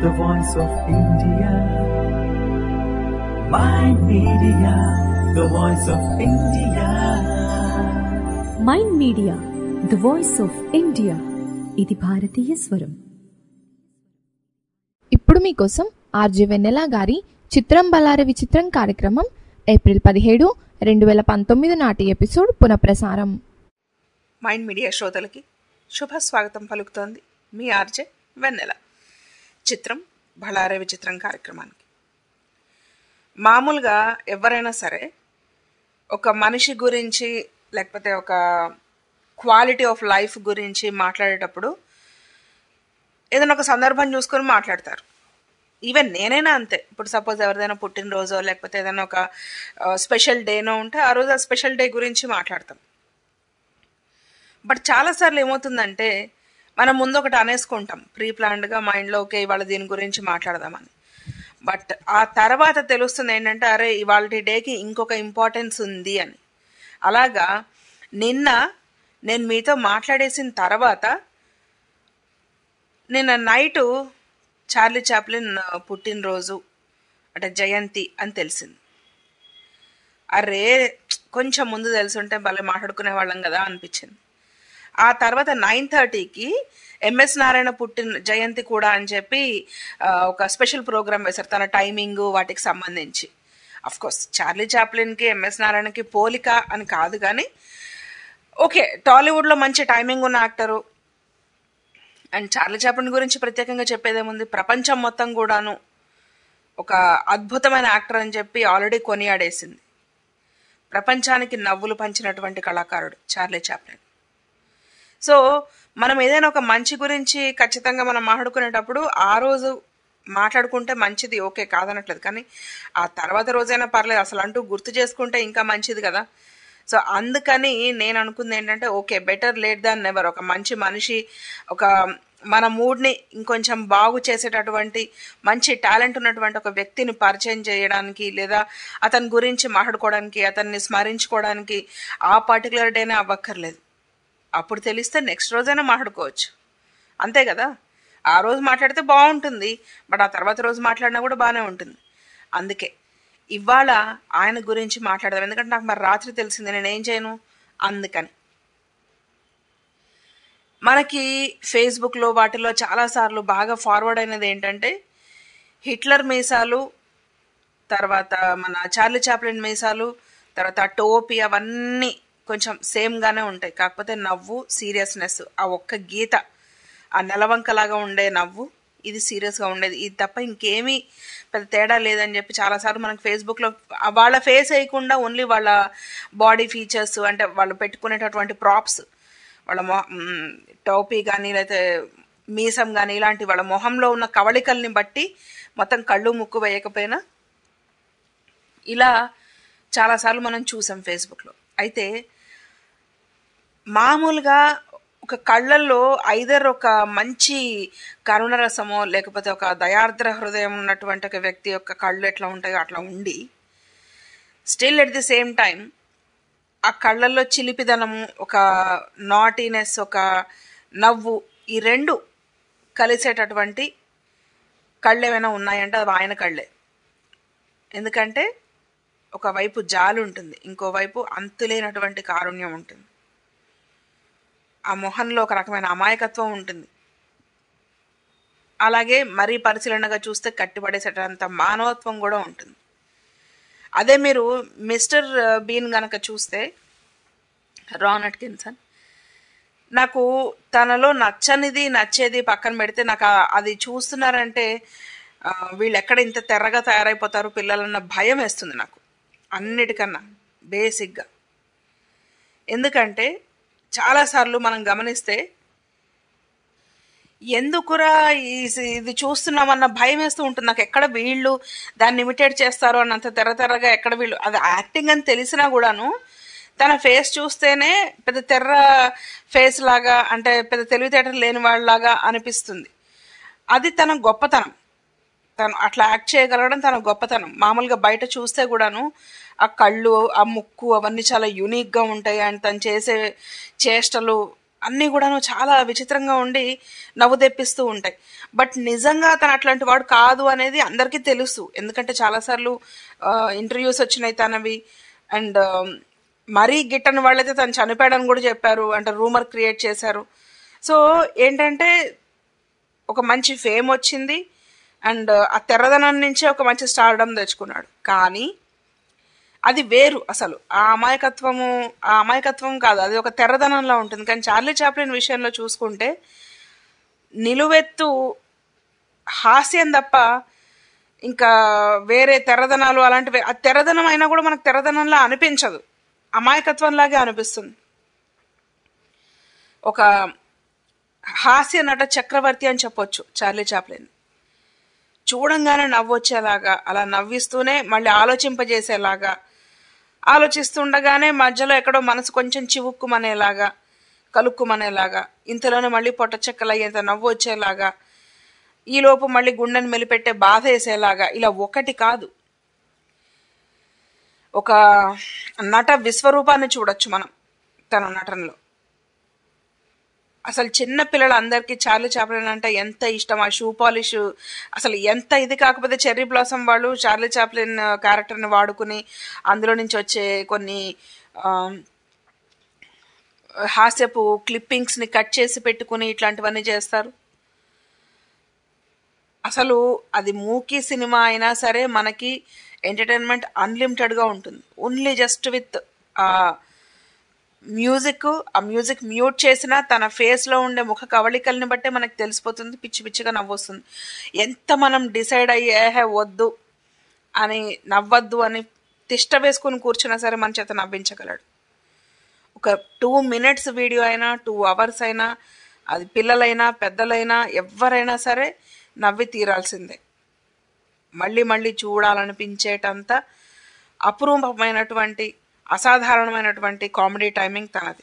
the voice of India. Mind Media, the voice of India. Mind media the voice of India ఇది భారతీయ స్వరం ఇప్పుడు మీకోసం RJ వెన్నెల గారి చిత్రం బలార విచిత్రం కార్యక్రమం ఏప్రిల్ పదిహేడు రెండు వేల పంతొమ్మిది నాటి ఎపిసోడ్ పునఃప్రసారం మైండ్ మీడియా శ్రోతలకి శుభ స్వాగతం పలుకుతోంది మీ ఆర్జే వెన్నెల చిత్రం బళారే విచిత్రం కార్యక్రమానికి మామూలుగా ఎవరైనా సరే ఒక మనిషి గురించి లేకపోతే ఒక క్వాలిటీ ఆఫ్ లైఫ్ గురించి మాట్లాడేటప్పుడు ఏదైనా ఒక సందర్భం చూసుకొని మాట్లాడతారు ఈవెన్ నేనైనా అంతే ఇప్పుడు సపోజ్ ఎవరిదైనా పుట్టినరోజో లేకపోతే ఏదైనా ఒక స్పెషల్ డేనో ఉంటే ఆ రోజు ఆ స్పెషల్ డే గురించి మాట్లాడతాం బట్ చాలాసార్లు ఏమవుతుందంటే మనం ముందు ఒకటి అనేసుకుంటాం ప్రీ ప్లాన్డ్గా మైండ్లో ఓకే ఇవాళ దీని గురించి మాట్లాడదామని బట్ ఆ తర్వాత తెలుస్తుంది ఏంటంటే అరే ఇవాళ డేకి ఇంకొక ఇంపార్టెన్స్ ఉంది అని అలాగా నిన్న నేను మీతో మాట్లాడేసిన తర్వాత నిన్న నైటు చార్లీ చాప్లిన్ పుట్టినరోజు అంటే జయంతి అని తెలిసింది అరే కొంచెం ముందు తెలుసుంటే భలే మాట్లాడుకునే వాళ్ళం కదా అనిపించింది ఆ తర్వాత నైన్ థర్టీకి ఎంఎస్ నారాయణ పుట్టిన జయంతి కూడా అని చెప్పి ఆ, ఒక స్పెషల్ ప్రోగ్రామ్ వేశారు తన టైమింగ్ వాటికి సంబంధించి అఫ్ కోర్స్ చార్లీ చాప్లిన్కి ఎంఎస్ నారాయణకి పోలిక అని కాదు కానీ ఓకే టాలీవుడ్లో మంచి టైమింగ్ ఉన్న యాక్టరు అండ్ చార్లీ చాప్లిన్ గురించి ప్రత్యేకంగా చెప్పేదేముంది ప్రపంచం మొత్తం కూడాను ఒక అద్భుతమైన యాక్టర్ అని చెప్పి ఆల్రెడీ కొనియాడేసింది ప్రపంచానికి నవ్వులు పంచినటువంటి కళాకారుడు చార్లీ చాప్లిన్ సో మనం ఏదైనా ఒక మంచి గురించి ఖచ్చితంగా మనం మాట్లాడుకునేటప్పుడు ఆ రోజు మాట్లాడుకుంటే మంచిది ఓకే కాదనట్లేదు కానీ ఆ తర్వాత రోజైనా పర్లేదు అసలు అంటూ గుర్తు చేసుకుంటే ఇంకా మంచిది కదా సో అందుకని నేను అనుకుంది ఏంటంటే okay better late than never ఒక మంచి మనిషి ఒక మన మూడ్ని ఇంకొంచెం బాగు చేసేటటువంటి మంచి టాలెంట్ ఉన్నటువంటి ఒక వ్యక్తిని పరిచయం చేయడానికి లేదా అతని గురించి మాట్లాడుకోవడానికి అతన్ని స్మరించుకోవడానికి ఆ పర్టికులర్ డేనే అవ్వక్కర్లేదు అప్పుడు తెలిస్తే నెక్స్ట్ రోజైనా మాట్లాడుకోవచ్చు అంతే కదా ఆ రోజు మాట్లాడితే బాగుంటుంది బట్ ఆ తర్వాత రోజు మాట్లాడినా కూడా బాగానే ఉంటుంది అందుకే ఇవాళ ఆయన గురించి మాట్లాడదాం ఎందుకంటే నాకు మరి రాత్రి తెలిసింది నేను ఏం చేయను అందుకని మనకి ఫేస్బుక్లో వాటిలో చాలాసార్లు బాగా ఫార్వర్డ్ అయినది ఏంటంటే హిట్లర్ మీసాలు తర్వాత మన చార్లీ చాప్లిన్ మీసాలు తర్వాత టోపీ అవన్నీ కొంచెం సేమ్గానే ఉంటాయి కాకపోతే నవ్వు సీరియస్నెస్ ఆ ఒక్క గీత ఆ నెలవంకలాగా ఉండే నవ్వు ఇది సీరియస్గా ఉండేది ఇది తప్ప ఇంకేమీ పెద్ద తేడా లేదని చెప్పి చాలాసార్లు మనకి ఫేస్బుక్లో వాళ్ళ ఫేస్ వేయకుండా ఓన్లీ వాళ్ళ బాడీ ఫీచర్స్ అంటే వాళ్ళు పెట్టుకునేటటువంటి ప్రాప్స్ వాళ్ళ మొహ మ్, టోపీ కానీ లేకపోతే మీసం కానీ ఇలాంటి వాళ్ళ మొహంలో ఉన్న కవళికల్ని బట్టి మొత్తం కళ్ళు ముక్కు వేయకపోయినా ఇలా చాలాసార్లు మనం చూసాం ఫేస్బుక్లో అయితే మామూలుగా ఒక కళ్ళల్లో ఐదర్ ఒక మంచి కరుణరసమో లేకపోతే ఒక దయార్ద్ర హృదయం ఉన్నటువంటి ఒక వ్యక్తి యొక్క కళ్ళు ఎట్లా ఉంటాయో అట్లా ఉండి still at the same time ఆ కళ్ళల్లో చిలిపిదనము ఒక నాటీనెస్ ఒక నవ్వు ఈ రెండు కలిసేటటువంటి కళ్ళు ఏమైనా ఉన్నాయంటే అది ఆయన కళ్ళే ఎందుకంటే ఒకవైపు జాలి ఉంటుంది ఇంకోవైపు అంతులేనటువంటి కారుణ్యం ఉంటుంది ఆ మొహంలో ఒక రకమైన అమాయకత్వం ఉంటుంది అలాగే మరీ పరిశీలనగా చూస్తే కట్టిపడేసేటంత మానవత్వం కూడా ఉంటుంది అదే మీరు మిస్టర్ బీన్ గనక చూస్తే రాన్ అట్కిన్సన్ నాకు తనలో నచ్చనిది నచ్చేది పక్కన పెడితే నాకు ఆ- అది చూస్తున్నారంటే ఆ, వీళ్ళు ఎక్కడ ఇంత తెర్రగా తయారైపోతారు పిల్లలన్న భయం వేస్తుంది నాకు అన్నిటికన్నా బేసిక్గా ఎందుకంటే చాలాసార్లు మనం గమనిస్తే ఎందుకురా ఈ- ఇది చూస్తున్నామన్న భయం వేస్తూ ఉంటుంది నాకు ఎక్కడ వీళ్ళు దాన్ని ఇమిటేట్ చేస్తారో అన్నంత తెర తెరగా ఎక్కడ వీళ్ళు అది యాక్టింగ్ అని తెలిసినా కూడాను తన ఫేస్ చూస్తేనే పెద్ద తెర్ర ఫేస్ లాగా అంటే పెద్ద తెలివితేటలు లేని వాళ్ళలాగా అనిపిస్తుంది అది తన గొప్పతనం తను అట్లా యాక్ట్ చేయగలగడం తన గొప్పతనం మామూలుగా బయట చూస్తే కూడాను ఆ కళ్ళు ఆ ముక్కు అవన్నీ చాలా యునిక్గా ఉంటాయి అండ్ తను చేసే చేష్టలు అన్నీ కూడాను చాలా విచిత్రంగా ఉండి నవ్వు తెప్పిస్తూ ఉంటాయి బట్ నిజంగా తను అట్లాంటి వాడు కాదు అనేది అందరికీ తెలుసు ఎందుకంటే చాలాసార్లు ఇంటర్వ్యూస్ వచ్చినాయి తనవి అండ్ మరీ గిట్టని వాళ్ళైతే తను చనిపోయాడని కూడా చెప్పారు అంటే రూమర్ క్రియేట్ చేశారు సో ఏంటంటే ఒక మంచి ఫేమ్ వచ్చింది అండ్ ఆ తెరదనం నుంచే ఒక మంచి స్టార్డమ్ తెచ్చుకున్నాడు కానీ అది వేరు అసలు ఆ అమాయకత్వము ఆ అమాయకత్వం కాదు అది ఒక తెరదనంలో ఉంటుంది కానీ చార్లీ చాప్లిన్ విషయంలో చూసుకుంటే నిలువెత్తు హాస్యం తప్ప ఇంకా వేరే తెరదనాలు అలాంటివి ఆ తెరదనం అయినా కూడా మనకు తెరదనంలా అనిపించదు అమాయకత్వంలాగే అనిపిస్తుంది ఒక హాస్య నట చక్రవర్తి అని చెప్పొచ్చు చార్లీ చాప్లిన్ చూడంగానే నవ్వొచ్చేలాగా అలా నవ్విస్తూనే మళ్ళీ ఆలోచింపజేసేలాగా ఆలోచిస్తుండగానే మధ్యలో ఎక్కడో మనసు కొంచెం చివుక్కుమనేలాగా కలుక్కుమనేలాగా ఇంతలోనే మళ్ళీ పొట్ట చెక్కలు అయ్యేంత నవ్వు వచ్చేలాగా ఈలోపు మళ్ళీ గుండెని మెలిపెట్టే బాధ వేసేలాగా ఇలా ఒకటి కాదు ఒక నట విశ్వరూపాన్ని చూడొచ్చు మనం తన నటనలో అసలు చిన్న పిల్లలందరికీ చార్లీ చాప్లిన్ అంటే ఎంత ఇష్టం ఆ షూ పాలిష్ అసలు ఎంత ఇది కాకపోతే చెర్రీ బ్లాసమ్ వాళ్ళు చార్లీ చాప్లిన్ క్యారెక్టర్ని వాడుకుని అందులో నుంచి వచ్చే కొన్ని ఆ, హాస్యపు క్లిప్పింగ్స్ని కట్ చేసి పెట్టుకుని ఇట్లాంటివన్నీ చేస్తారు అసలు అది మూకీ సినిమా అయినా సరే మనకి ఎంటర్టైన్మెంట్ అన్లిమిటెడ్గా ఉంటుంది ఓన్లీ జస్ట్ విత్ మ్యూజిక్ ఆ మ్యూజిక్ మ్యూట్ చేసినా తన ఫేస్లో ఉండే ముఖ కవళికల్ని బట్టే మనకు తెలిసిపోతుంది పిచ్చి పిచ్చిగా నవ్వొస్తుంది ఎంత మనం డిసైడ్ అయ్యి ఏహే వద్దు అని నవ్వద్దు అని తిష్ట వేసుకుని కూర్చున్నా సరే మన చేత నవ్వించగలడు ఒక టూ మినిట్స్ వీడియో అయినా టూ అవర్స్ అయినా అది పిల్లలైనా పెద్దలైనా ఎవరైనా సరే నవ్వి తీరాల్సిందే మళ్ళీ మళ్ళీ చూడాలనిపించేటంత అపురూపమైనటువంటి అసాధారణమైనటువంటి కామెడీ టైమింగ్ తనది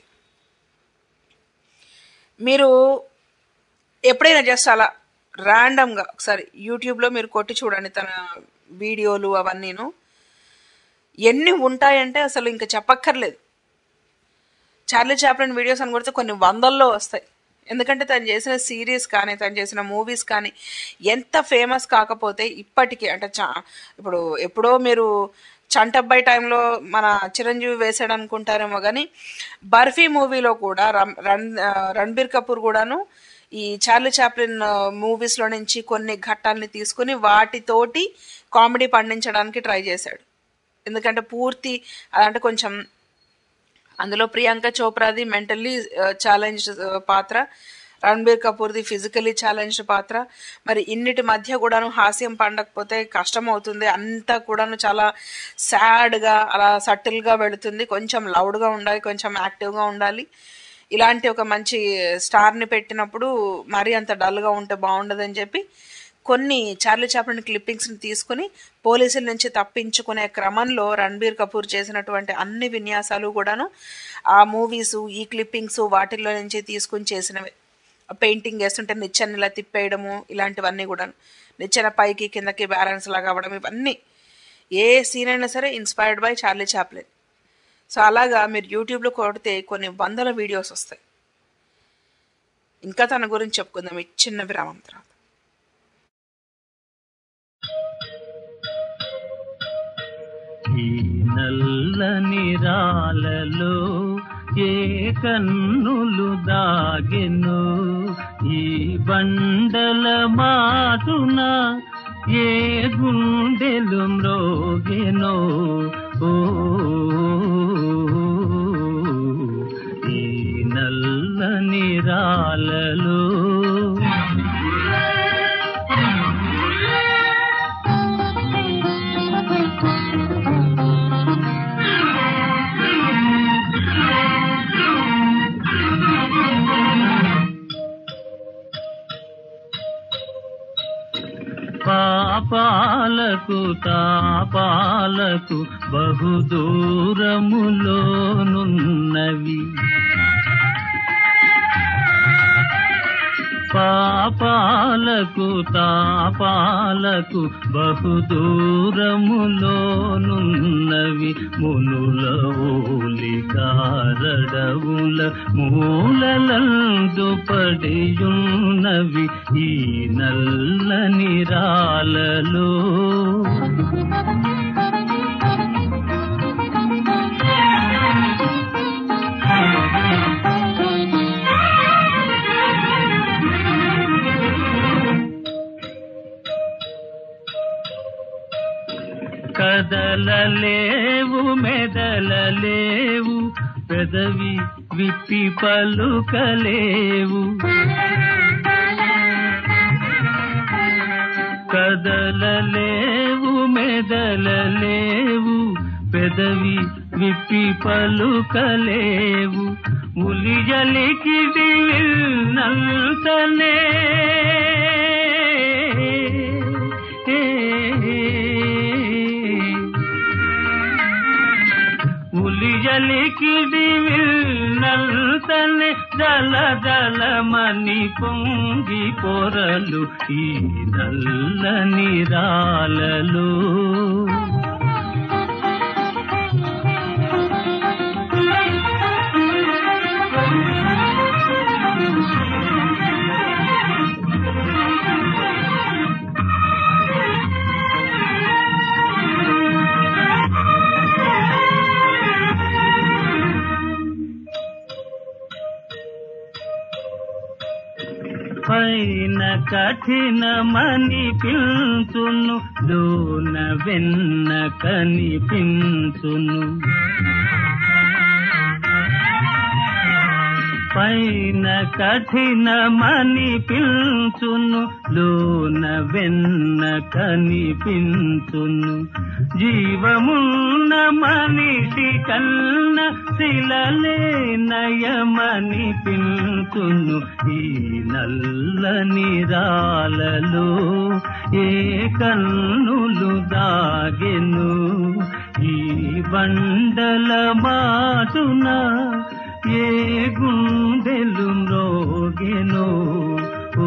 మీరు ఎప్పుడైనా జస్ట్ అలా ర్యాండమ్గా ఒకసారి యూట్యూబ్లో మీరు కొట్టి చూడండి తన వీడియోలు అవన్నీను ఎన్ని ఉంటాయంటే అసలు ఇంకా చెప్పక్కర్లేదు చార్లీ చాప్లిన్ వీడియోస్ అని కొడితే కొన్ని వందల్లో వస్తాయి ఎందుకంటే తను చేసిన సిరీస్ కానీ తను చేసిన మూవీస్ కానీ ఎంత ఫేమస్ కాకపోతే ఇప్పటికీ అంటే చా ఇప్పుడు ఎప్పుడో మీరు చంటబ్బాయి టైంలో మన చిరంజీవి వేసాడు అనుకుంటారేమో కానీ బర్ఫీ మూవీలో కూడా రన్ రన్ ఆ, రణబీర్ కపూర్ కూడాను ఈ చార్లీ చాప్లిన్ మూవీస్లో నుంచి కొన్ని ఘట్టాలని తీసుకుని వాటితోటి కామెడీ పండించడానికి ట్రై చేశాడు ఎందుకంటే పూర్తి అదంటే కొంచెం అందులో ప్రియాంక చోప్రాది మెంటల్లీ ఛాలెంజ్ పాత్ర రణబీర్ కపూర్ది ఫిజికలీ ఛాలెంజ్డ్ పాత్ర మరి ఇన్నిటి మధ్య కూడాను హాస్యం పండకపోతే కష్టం అవుతుంది అంతా కూడాను చాలా సాడ్గా అలా సటిల్గా వెళుతుంది కొంచెం లౌడ్గా ఉండాలి కొంచెం యాక్టివ్గా ఉండాలి ఇలాంటి ఒక మంచి స్టార్ని పెట్టినప్పుడు మరీ అంత డల్గా ఉంటే బాగుండదని చెప్పి కొన్ని చార్లీ చాప్లిన్ క్లిప్పింగ్స్ని తీసుకుని పోలీసుల నుంచి తప్పించుకునే క్రమంలో రణబీర్ కపూర్ చేసినటువంటి అన్ని విన్యాసాలు కూడాను ఆ మూవీస్ ఈ క్లిప్పింగ్స్ వాటిల్లో నుంచి తీసుకుని చేసినవే పెయింటింగ్ వేస్తుంటే నిచ్చెన ఇలా తిప్పేయడము ఇలాంటివన్నీ కూడాను నిచ్చెన పైకి కిందకి బ్యాలెన్స్ లాగా అవ్వడం ఇవన్నీ ఏ సీన్ అయినా సరే inspired by Charlie Chaplin so అలాగా మీరు యూట్యూబ్లో కొడితే కొన్ని వందల వీడియోస్ వస్తాయి ఇంకా తన గురించి చెప్పుకుందాం ఈ చిన్న విరామం తర్వాత ఈ నల్లని రాలలో ఏ కన్నులు దాగెను ఈ బండల మాటున ఏ గుండెలు మ్రోగెనో ఓ ఈ నల్లని రాలలో పాపాలకు తాపాలకు బహుదూరములోనున్నవి పాపాలకు తాపాలకు బహుదూరములోనున్నవి మునుల ఊలి కారడవుల మూలలందు పడియున్నవి ఈ నల్లని రాలలో కదలలేవు మెదలలేవు పెదవి విప్పి పలుకలేవు కదలలేవు మెదలలేవు పెదవి విప్పి పలుకలేవు ఉలియలికిడి నల్తనే ఉలియలికిడి నల్తనే జల జలమని పొంగి పొరలు ఈ నల్లని రాలలో పైన కఠినమని పిల్చును లోన వెన్న కనిపించును పైన కఠినమని పిల్చును లోన వెన్న కనిపించును జీవమున్న మనిషి కన్న శిలలే నయమని పిల్చును ఈ నల్లని రాలలో ఏ కన్నులు దాగెను ఈ బండల మాటున ఏ గుండెలు మ్రోగెను ఓ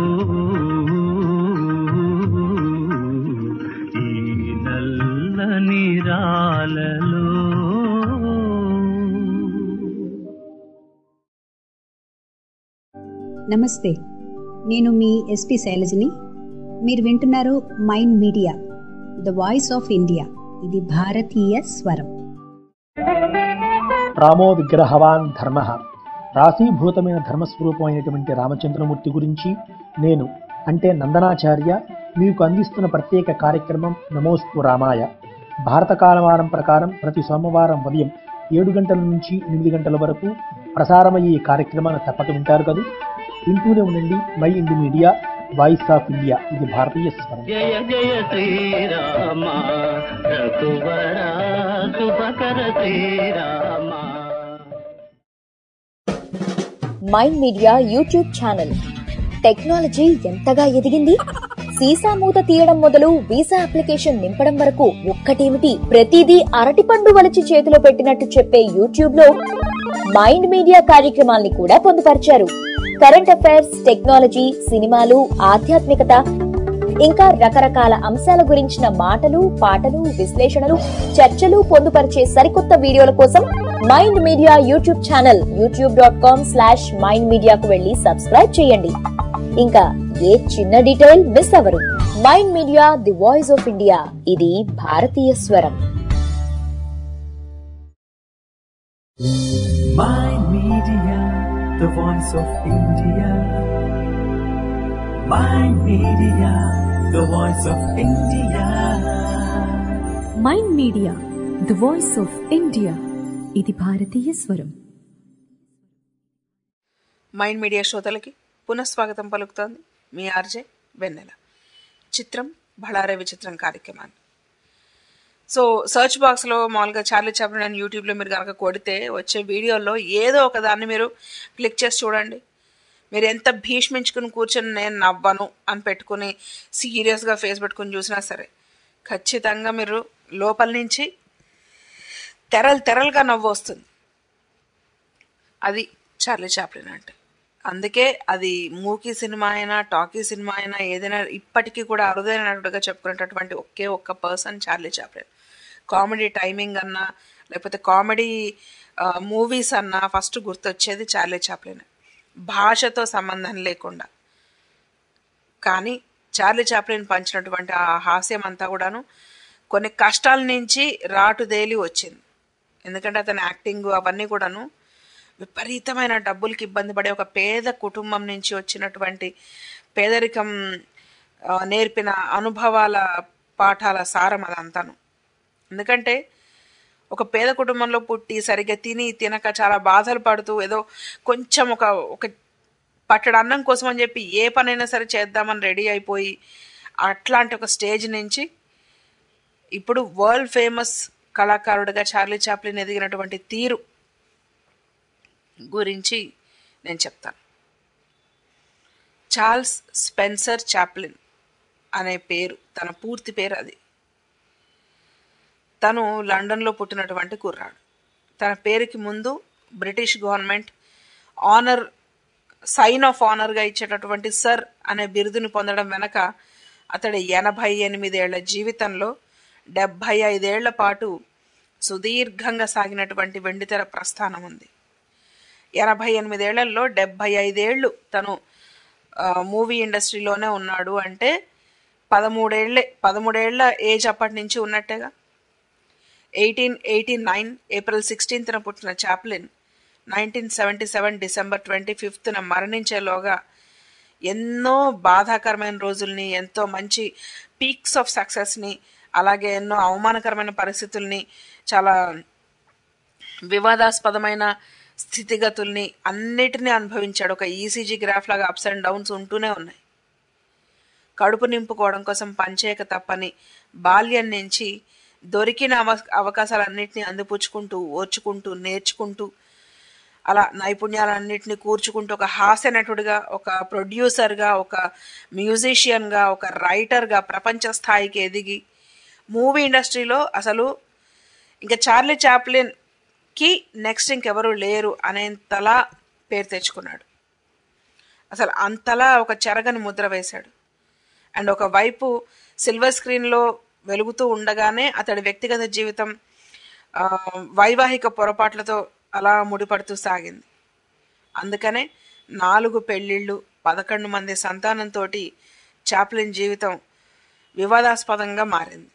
ఈ నల్లని రాలలో నమస్తే నేను మీ ఎస్పి శైలజని మీరు వింటున్నారు mind media the voice of India ఇది భారతీయ స్వరం రామో విగ్రహవాన్ ధర్మ రాశీభూతమైన ధర్మస్వరూపమైనటువంటి రామచంద్రమూర్తి గురించి నేను అంటే నందనాచార్య మీకు అందిస్తున్న ప్రత్యేక కార్యక్రమం నమోస్తు రామాయ భారత కాలమానం ప్రకారం ప్రతి సోమవారం ఉదయం ఏడు గంటల నుంచి ఎనిమిది గంటల వరకు ప్రసారమయ్యే ఈ కార్యక్రమాన్ని తప్పక వింటారు కదా వింటూనే ఉండండి mind media voice of India ఇది భారతీయ స్వరం జయ జయ శ్రీరామ రఘువర శుభకర Srirama mind media YouTube channel technology ఎంతగా ఎదిగింది సీసా మూత తీయడం మొదలు వీసా అప్లికేషన్ నింపడం వరకు ఒక్కటేమిటి ప్రతిదీ అరటిపండు వలిచి చేతిలో పెట్టినట్టు చెప్పే యూట్యూబ్ లో మైండ్ మీడియా కార్యక్రమాల్ని కూడా పొందుపరిచారు కరెంట్ అఫైర్స్ టెక్నాలజీ సినిమాలు ఆధ్యాత్మికత ఇంకా రకరకాల అంశాల గురించిన మాటలు పాటలు విశ్లేషణలు చర్చలు పొందుపరిచే సరికొత్త వీడియోల కోసం mind media YouTube channel YouTube dot com slash mind మీడియాకు వెళ్లి సబ్స్క్రైబ్ చేయండి ఇంకా ఏ చిన్న డీటెయిల్ మిస్ అవ్వరు mind media the voice of India ఇది భారతీయ స్వరం Mind Media, the voice of India. Mind Media, the voice of India. Mind media the voice of India ఇది భారతీయ స్వరం మైండ్ మీడియా శ్రోతలకి పునఃస్వాగతం పలుకుతోంది మీ ఆర్జే వెన్నెల చిత్రం బళారే విచిత్రం కార్యక్రమాన్ని సో సర్చ్ బాక్స్లో మామూలుగా చార్లీ చాప్లిన్ అని యూట్యూబ్లో మీరు కనుక కొడితే వచ్చే వీడియోల్లో ఏదో ఒక దాన్ని మీరు క్లిక్ చేసి చూడండి మీరు ఎంత భీష్మించుకుని కూర్చొని నేను నవ్వను అని పెట్టుకుని సీరియస్గా ఫేస్ పెట్టుకుని చూసినా సరే ఖచ్చితంగా మీరు లోపల నుంచి తెరలు తెరలుగా నవ్వు వస్తుంది అది చార్లీ చాప్లిన్ అంటే అందుకే అది మూకీ సినిమా అయినా టాకీ సినిమా అయినా ఏదైనా ఇప్పటికీ కూడా అరుదైనట్టుగా చెప్పుకునేటటువంటి ఒకే ఒక్క person Charlie Chaplin comedy timing అన్నా లేకపోతే కామెడీ మూవీస్ అన్నా ఫస్ట్ గుర్తొచ్చేది చార్లీ చాప్లిన్ భాషతో సంబంధం లేకుండా కానీ చార్లీ చాప్లిన్ పంచినటువంటి ఆ హాస్యం అంతా కూడాను కొన్ని కష్టాల నుంచి రాటుదేలి వచ్చింది ఎందుకంటే అతని యాక్టింగ్ అవన్నీ కూడాను విపరీతమైన డబ్బులకి ఇబ్బంది పడే ఒక పేద కుటుంబం నుంచి వచ్చినటువంటి పేదరికం ఆ, నేర్పిన అనుభవాల పాఠాల సారం అదంతాను ఎందుకంటే ఒక పేద కుటుంబంలో పుట్టి సరిగ్గా తిని తినక చాలా బాధలు పడుతూ ఏదో కొంచెం ఒక ఒక పట్టడు అన్నం కోసం అని చెప్పి ఏ పనైనా సరే చేద్దామని రెడీ అయిపోయి అట్లాంటి ఒక స్టేజ్ నుంచి ఇప్పుడు వరల్డ్ ఫేమస్ కళాకారుడిగా చార్లీ చాప్లిన్ ఎదిగినటువంటి తీరు గురించి నేను చెప్తాను చార్ల్స్ స్పెన్సర్ చాప్లిన్ అనే పేరు తన పూర్తి పేరు అది తను లండన్లో పుట్టినటువంటి కుర్రాడు తన పేరుకి ముందు British government honour sign of ఆనర్గా ఇచ్చేటటువంటి సర్ అనే బిరుదుని పొందడం వెనక అతడి ఎనభై ఎనిమిదేళ్ల జీవితంలో డెబ్భై ఐదేళ్ల పాటు సుదీర్ఘంగా సాగినటువంటి వెండితెర ప్రస్థానం ఉంది ఎనభై ఎనిమిదేళ్లలో డెబ్భై ఐదేళ్లు తను ఆ, మూవీ ఇండస్ట్రీలోనే ఉన్నాడు అంటే పదమూడేళ్లే పదమూడేళ్ల ఏజ్ అప్పటి నుంచి ఉన్నట్టేగా ఎయిటీన్ ఎయిటీ నైన్ ఏప్రిల్ సిక్స్టీన్త్న పుట్టిన Chaplin nineteen seventy seven December twenty ఫిఫ్త్న మరణించేలోగా ఎన్నో బాధాకరమైన రోజుల్ని ఎంతో మంచి పీక్స్ ఆఫ్ సక్సెస్ని అలాగే ఎన్నో అవమానకరమైన పరిస్థితుల్ని చాలా వివాదాస్పదమైన స్థితిగతుల్ని అన్నిటినీ అనుభవించాడు ఒక ఈసీజీ గ్రాఫ్ లాగా అప్స్ అండ్ డౌన్స్ ఉంటూనే ఉన్నాయి కడుపు నింపుకోవడం కోసం పనిచేయక తప్పని బాల్యం నుంచి దొరికిన అవ అవకాశాలన్నింటినీ అందిపుచ్చుకుంటూ ఓర్చుకుంటూ నేర్చుకుంటూ అలా నైపుణ్యాలన్నింటినీ కూర్చుకుంటూ ఒక హాస్య నటుడిగా ఒక ప్రొడ్యూసర్గా ఒక మ్యూజిషియన్గా ఒక రైటర్గా ప్రపంచ స్థాయికి ఎదిగి మూవీ ఇండస్ట్రీలో అసలు ఇంకా చార్లీ చాప్లిన్ కి నెక్స్ట్ ఇంకెవరు లేరు అనేంతలా పేరు తెచ్చుకున్నాడు అసలు అంతలా ఒక చెరగని ముద్ర వేశాడు అండ్ ఒక వైపు సిల్వర్ స్క్రీన్లో వెలుగుతూ ఉండగానే అతడి వ్యక్తిగత జీవితం ఆ, వైవాహిక పొరపాట్లతో అలా ముడిపడుతూ సాగింది అందుకనే నాలుగు పెళ్ళిళ్ళు పదకొండు మంది సంతానంతో చాప్లిన్ జీవితం వివాదాస్పదంగా మారింది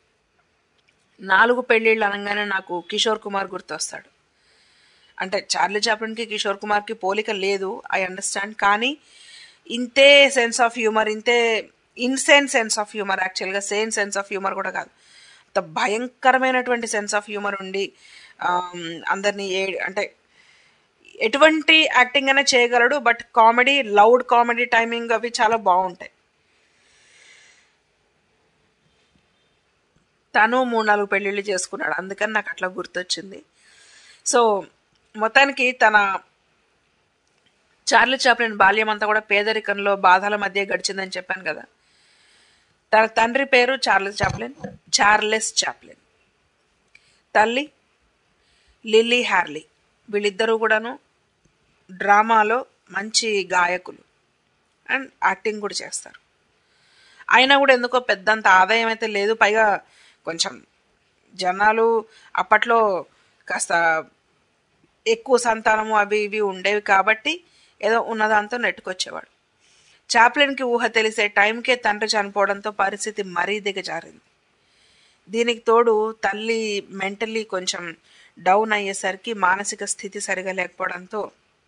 నాలుగు పెళ్ళిళ్ళు అనగానే నాకు కిషోర్ కుమార్ గుర్తొస్తాడు అంటే చార్లీ చాప్లిన్కి కిషోర్ కుమార్కి పోలిక లేదు ఐ అండర్స్టాండ్ కానీ ఇంతే సెన్స్ ఆఫ్ హ్యూమర్ ఇంతే ఇన్సేన్ సెన్స్ ఆఫ్ హ్యూమర్ యాక్చువల్గా సేమ్ సెన్స్ ఆఫ్ హ్యూమర్ కూడా కాదు అంత భయంకరమైనటువంటి సెన్స్ ఆఫ్ హ్యూమర్ ఉండి ఆమ్, అందరినీ ఏ అంటే ఎటువంటి యాక్టింగ్ అయినా చేయగలడు but comedy loud comedy timing అవి చాలా బాగుంటాయి తను మూడు నాలుగు పెళ్ళిళ్ళు చేసుకున్నాడు అందుకని నాకు అట్లా గుర్తొచ్చింది సో మొత్తానికి తన చార్లీ చాప్లిన్ బాల్యం అంతా కూడా పేదరికంలో బాధల మధ్య గడిచిందని చెప్పాను కదా తన తండ్రి పేరు చార్లెస్ చాప్లిన్ చార్లెస్ చాప్లిన్ తల్లి లిల్లీ హ్యార్లీ వీళ్ళిద్దరూ కూడాను డ్రామాలో మంచి గాయకులు అండ్ యాక్టింగ్ కూడా చేస్తారు అయినా కూడా ఎందుకో పెద్దంత ఆదాయం అయితే లేదు పైగా కొంచెం జనాలు అప్పట్లో కాస్త ఎక్కువ సంతానము అవి ఇవి ఉండేవి కాబట్టి ఏదో ఉన్నదాంతో నెట్టుకొచ్చేవాడు చాప్లిన్కి ఊహ తెలిసే టైంకే తండ్రి చనిపోవడంతో పరిస్థితి మరీ దిగజారింది దీనికి తోడు తల్లి మెంటల్లీ కొంచెం డౌన్ అయ్యేసరికి మానసిక స్థితి సరిగా లేకపోవడంతో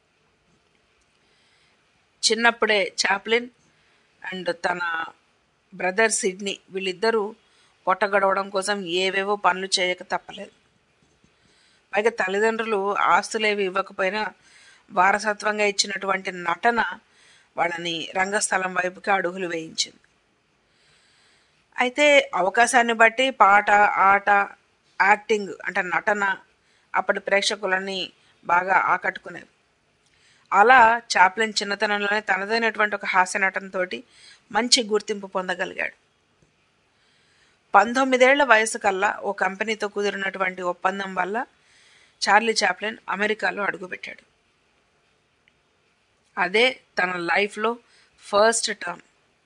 చిన్నప్పుడే చాప్లిన్ అండ్ తన బ్రదర్ సిడ్నీ వీళ్ళిద్దరూ పొట్ట గడవడం కోసం ఏవేవో పనులు చేయక తప్పలేదు పైగా తల్లిదండ్రులు ఆస్తులేవి ఇవ్వకపోయినా వారసత్వంగా ఇచ్చినటువంటి నటన వాళ్ళని రంగస్థలం వైపుకి అడుగులు వేయించింది అయితే అవకాశాన్ని బట్టి పాట ఆట యాక్టింగ్ అంటే నటన అప్పటి ప్రేక్షకులని బాగా ఆకట్టుకునేవి అలా చాప్లిన్ చిన్నతనంలోనే తనదైనటువంటి ఒక హాస్య నటనతోటి మంచి గుర్తింపు పొందగలిగాడు పంతొమ్మిదేళ్ల వయసు కల్లా ఓ కంపెనీతో కుదిరినటువంటి ఒప్పందం వల్ల చార్లీ చాప్లిన్ అమెరికాలో అడుగుపెట్టాడు అదే తన లైఫ్లో ఫస్ట్ టర్మ్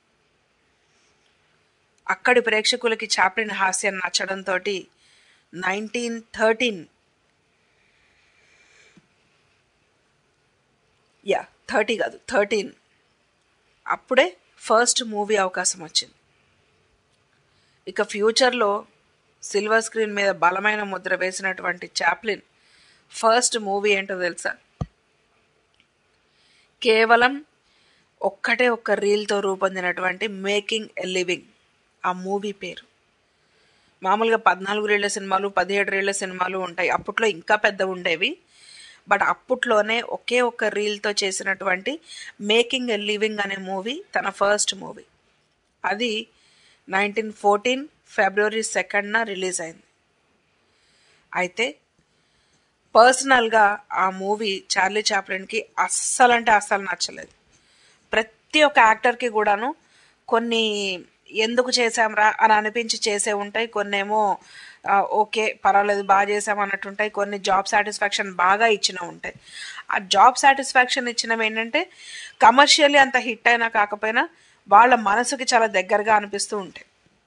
అక్కడి ప్రేక్షకులకి చాప్లిన్ హాస్యం నచ్చడంతో నైన్టీన్ థర్టీన్ యా థర్టీ కాదు థర్టీన్ అప్పుడే ఫస్ట్ మూవీ అవకాశం వచ్చింది ఇక ఫ్యూచర్లో సిల్వర్ స్క్రీన్ మీద బలమైన ముద్ర వేసినటువంటి చాప్లిన్ ఫస్ట్ మూవీ ఏంటో తెలుసా కేవలం ఒక్కటే ఒక్క రీల్తో రూపొందినటువంటి మేకింగ్ ఎ లివింగ్ ఆ మూవీ పేరు మామూలుగా పద్నాలుగు రీళ్ల సినిమాలు పదిహేడు రీళ్ల సినిమాలు ఉంటాయి అప్పట్లో ఇంకా పెద్ద ఉండేవి బట్ అప్పట్లోనే ఒకే ఒక్క రీల్తో చేసినటువంటి మేకింగ్ ఎ లివింగ్ అనే మూవీ తన ఫస్ట్ మూవీ అది నైన్టీన్ ఫోర్టీన్ ఫిబ్రవరి సెకండ్న రిలీజ్ అయింది అయితే పర్సనల్గా ఆ మూవీ చార్లీ చాప్లిన్కి అస్సలు అంటే అస్సలు నచ్చలేదు ప్రతి ఒక్క యాక్టర్కి కూడాను కొన్ని ఎందుకు చేసాంరా అని అనిపించి చేసే ఉంటాయి కొన్నేమో ఆ, ఓకే పర్వాలేదు బాగా చేసాం అన్నట్టు ఉంటాయి కొన్ని జాబ్ సాటిస్ఫాక్షన్ బాగా ఇచ్చిన ఉంటాయి ఆ జాబ్ సాటిస్ఫాక్షన్ ఇచ్చినవి ఏంటంటే కమర్షియల్లీ అంత హిట్ అయినా కాకపోయినా వాళ్ళ మనసుకి చాలా దగ్గరగా అనిపిస్తూ ఉంటాయి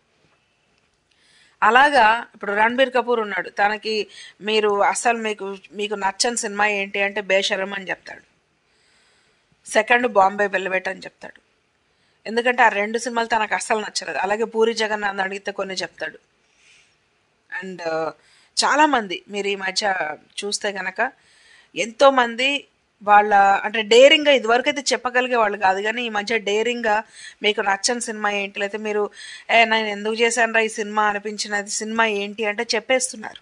అలాగా ఇప్పుడు రణబీర్ కపూర్ ఉన్నాడు తనకి మీరు అసలు మీకు మీకు నచ్చని సినిమా ఏంటి అంటే బేషరం అని చెప్తాడు సెకండ్ బాంబే వెల్వెట్ అని చెప్తాడు ఎందుకంటే ఆ రెండు సినిమాలు తనకు అస్సలు నచ్చలేదు అలాగే పూరి జగన్నాథ్ అడిగితే కొన్ని చెప్తాడు అండ్ చాలామంది మీరు ఈ మధ్య చూస్తే గనక ఎంతోమంది వాళ్ళ అంటే డేరింగ్గా ఇదివరకు అయితే చెప్పగలిగే వాళ్ళు కాదు కానీ ఈ మధ్య డేరింగ్గా మీకు నచ్చని సినిమా ఏంటి లేకపోతే మీరు ఏ నేను ఎందుకు చేశాను ఈ సినిమా అనిపించినది సినిమా ఏంటి అంటే చెప్పేస్తున్నారు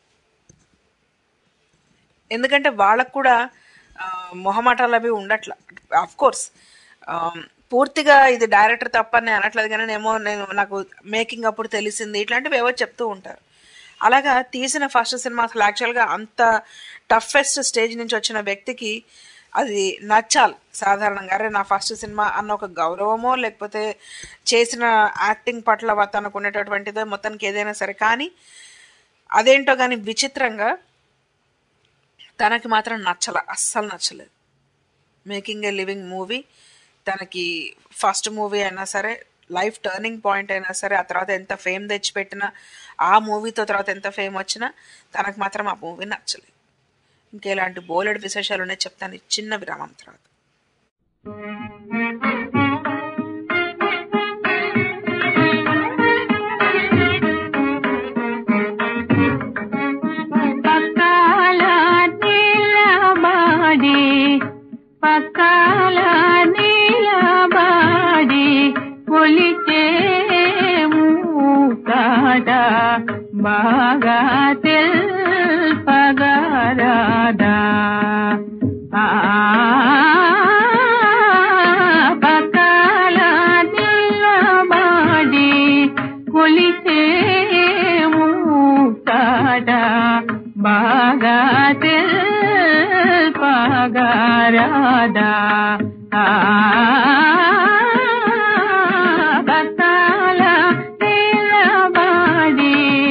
ఎందుకంటే వాళ్ళకు కూడా ఆ, మొహమాటాలు అవి ఉండట్ల అఫ్ కోర్స్ పూర్తిగా ఇది డైరెక్టర్ తప్ప అని నేను అనట్లేదు కానీ నేమో నేను నాకు మేకింగ్ అప్పుడు తెలిసింది ఇట్లాంటివి ఏవో చెప్తూ ఉంటారు అలాగా తీసిన ఫస్ట్ సినిమా అసలు యాక్చువల్గా అంత టఫెస్ట్ స్టేజ్ నుంచి వచ్చిన వ్యక్తికి అది నచ్చాలి సాధారణంగా అరే నా ఫస్ట్ సినిమా అన్న ఒక గౌరవమో లేకపోతే చేసిన యాక్టింగ్ పట్ల తనకు ఉండేటటువంటిదో మొత్తానికి ఏదైనా సరే కానీ అదేంటో కానీ విచిత్రంగా తనకి మాత్రం నచ్చల అస్సలు నచ్చలేదు మేకింగ్ ఏ లివింగ్ మూవీ తనకి ఫస్ట్ మూవీ అయినా సరే లైఫ్ టర్నింగ్ పాయింట్ అయినా సరే ఆ తర్వాత ఎంత ఫేమ్ తెచ్చిపెట్టినా ఆ మూవీతో తర్వాత ఎంత ఫేమ్ వచ్చినా తనకు మాత్రం ఆ మూవీ నచ్చలేదు ఇంకేలాంటి బోలెడ్ విశేషాలు ఉన్నాయి చెప్తాను ఈ చిన్న విరామం తర్వాత పక్కాల నీలబాడి పక్కాల నీలబాడి కొలిచే మూకాట బాగా తెల్పగరాదా ఆ పక్కాల నీలబాడి కొలిచే మూకాట బాగా తెల్పగరాదా ఆ బతాల నీలబాడి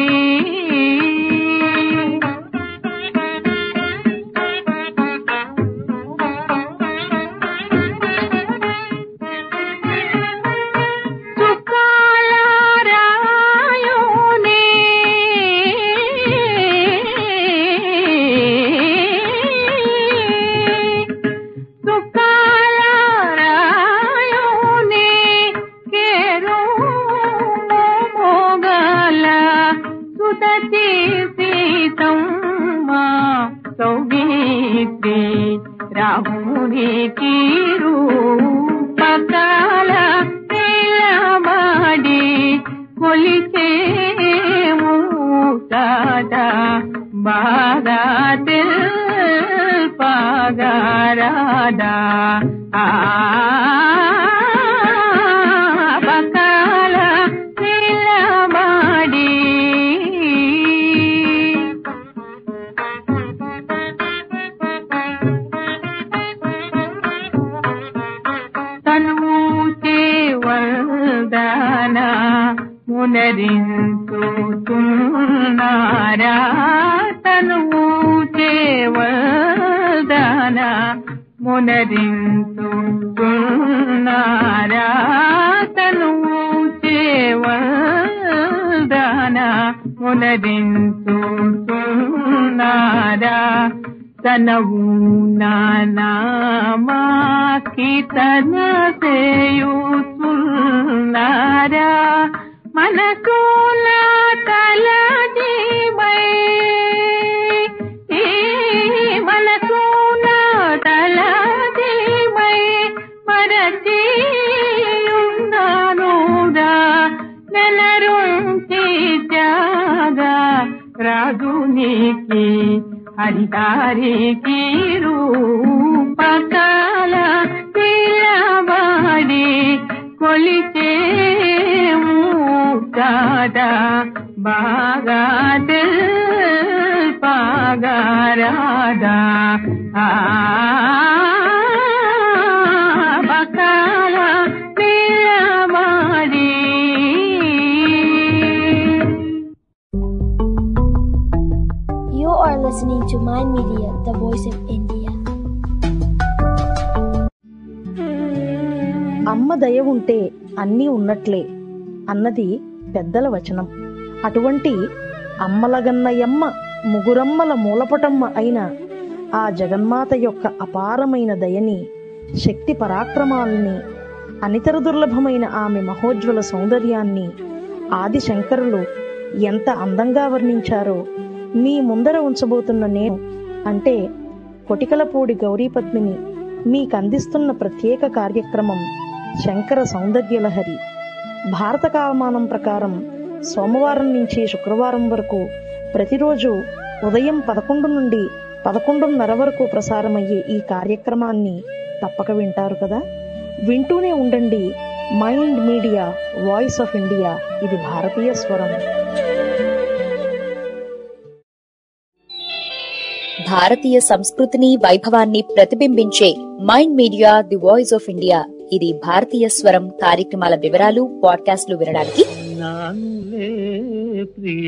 చుక్కాల రాయునే చుక్కాల రాయునే కేరు మోగల సుతచి సీతమ్మ సౌగీత్రి రాముని కీరు పకాల నిలబడి కొలిచే మూసాట బాగా తెల్పగరాదా ఆ పకాల నిలబడి తనుచే వల్దన మునరించుతున్నారా తనుచే వల్దన మునరించుకున్నారా తను చేవదాన మునరించుకున్నారా తనవు నానామాకి తన సేయుతున్నారా మనసుల తల జీవై ఈ మనసుల తల జీవై మరచి ఉన్నానురా నెలరుంచి జాగా రాజునికి హరితారికి రూపకాల పిలవాడి కొలిచే మూకాట బాగా పాగారాదా ఆ బకాల పిలవాడి You are listening to Mind Media, the voice of India. అమ్మ దయ ఉంటే అన్నీ ఉన్నట్లే అన్నది పెద్దల వచనం అటువంటి అమ్మలగన్నయమ్మ ముగురమ్మల మూలపటమ్మ అయిన ఆ జగన్మాత యొక్క అపారమైన దయని శక్తి పరాక్రమాల్ని అనితర దుర్లభమైన ఆమె మహోజ్వల సౌందర్యాన్ని ఆది శంకరులు ఎంత అందంగా వర్ణించారో మీ ముందర ఉంచబోతున్న నేను అంటే కొటికలపూడి గౌరీపద్మిని మీకందిస్తున్న ప్రత్యేక కార్యక్రమం శంకర సౌందర్యలహరి భారత కాలమానం ప్రకారం సోమవారం నుంచి శుక్రవారం వరకు ప్రతిరోజు ఉదయం పదకొండు నుండి పదకొండున్నర వరకు ప్రసారమయ్యే ఈ కార్యక్రమాన్ని తప్పక వింటారు కదా వింటూనే ఉండండి mind media voice of India ఇది భారతీయ స్వరం భారతీయ సంస్కృతిని వైభవాన్ని ప్రతిబింబించే mind media the voice of India ఇది భారతీయ స్వరం కార్యక్రమాల వివరాలు పాడ్కాస్ట్లు వినడానికి నానులే ప్రియ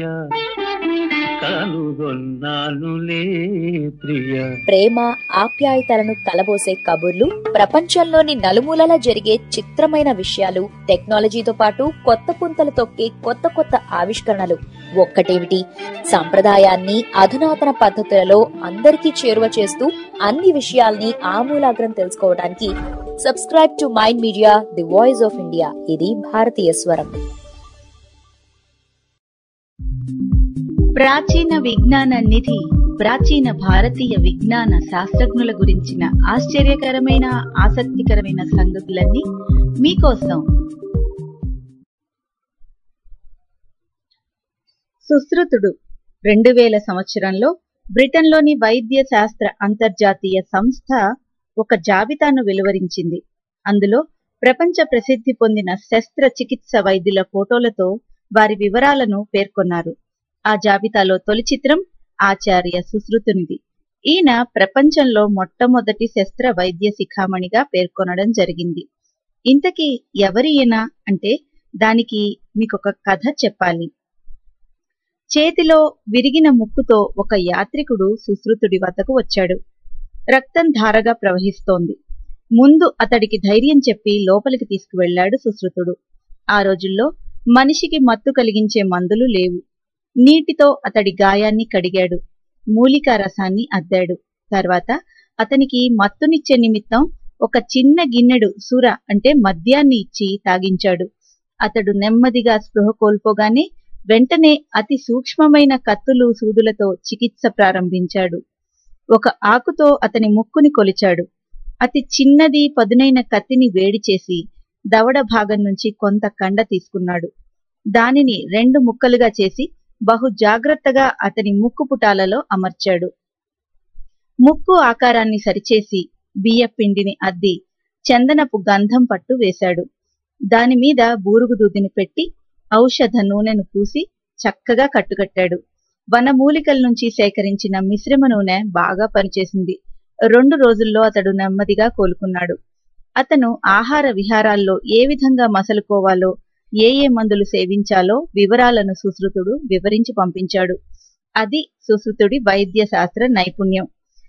కనుగొన్నానులే ప్రియ ప్రేమ ఆప్యాయతలను కలబోసే కబుర్లు ప్రపంచంలోని నలుమూలల జరిగే చిత్రమైన విషయాలు టెక్నాలజీతో పాటు కొత్త పుంతలు తొక్కే కొత్త కొత్త ఆవిష్కరణలు ఒక్కటేమిటి సంప్రదాయాన్ని అధునాతన పద్ధతులలో అందరికీ చేరువ చేస్తూ అన్ని విషయాల్ని ఆమూలాగ్రం తెలుసుకోవడానికి subscribe to mind media the voice of India ఇది భారతీయ స్వరం ప్రాచీన విజ్ఞాన నిధి ప్రాచీన భారతీయ విజ్ఞాన శాస్త్రజ్ఞుల గురించిన ఆశ్చర్యకరమైన ఆసక్తికరమైన సంగతులన్నీ మీకోసం సుశ్రుతుడు రెండు వేల సంవత్సరంలో బ్రిటన్లోని వైద్య శాస్త్ర అంతర్జాతీయ సంస్థ ఒక జాబితాను వెలువరించింది అందులో ప్రపంచ ప్రసిద్ధి పొందిన శస్త్రచికిత్స వైద్యుల ఫోటోలతో వారి వివరాలను పేర్కొన్నారు ఆ జాబితాలో తొలి చిత్రం ఆచార్య సుశ్రుతునిది ఈయన ప్రపంచంలో మొట్టమొదటి శస్త్ర వైద్య శిఖామణిగా పేర్కొనడం జరిగింది ఇంతకీ ఎవరి ఈయన అంటే దానికి మీకొక కథ చెప్పాలి చేతిలో విరిగిన ముక్కుతో ఒక యాత్రికుడు సుశ్రుతుడి వద్దకు వచ్చాడు రక్తం ధారగా ప్రవహిస్తోంది ముందు అతడికి ధైర్యం చెప్పి లోపలికి తీసుకువెళ్లాడు సుశ్రుతుడు ఆ రోజుల్లో మనిషికి మత్తు కలిగించే మందులు లేవు నీటితో అతడి గాయాన్ని కడిగాడు మూలికా రసాన్ని అద్దాడు తర్వాత అతనికి మత్తునిచ్చే నిమిత్తం ఒక చిన్న గిన్నెడు సుర అంటే మద్యాన్ని ఇచ్చి తాగించాడు అతడు నెమ్మదిగా స్పృహ కోల్పోగానే వెంటనే అతి సూక్ష్మమైన కత్తులు సూదులతో చికిత్స ప్రారంభించాడు ఒక ఆకుతో అతని ముక్కుని కొలిచాడు అతి చిన్నది పదునైన కత్తిని వేడి చేసి దవడ భాగం నుంచి కొంత కండ తీసుకున్నాడు దానిని రెండు ముక్కలుగా చేసి బహు జాగ్రత్తగా అతని ముక్కు పుటాలలో అమర్చాడు ముక్కు ఆకారాన్ని సరిచేసి బియ్యపిండిని అద్ది చందనపు గంధం పట్టు వేశాడు దానిమీద బూరుగు దూదిని పెట్టి ఔషధ నూనెను పూసి చక్కగా కట్టుకట్టాడు వనమూలికల నుంచి సేకరించిన మిశ్రమ నూనె బాగా పనిచేసింది రెండు రోజుల్లో అతడు నెమ్మదిగా కోలుకున్నాడు అతను ఆహార విహారాల్లో ఏ విధంగా మసలుకోవాలో ఏ ఏ మందులు సేవించాలో వివరాలను సుశ్రుతుడు వివరించి పంపించాడు అది సుశ్రుతుడి వైద్య శాస్త్ర నైపుణ్యం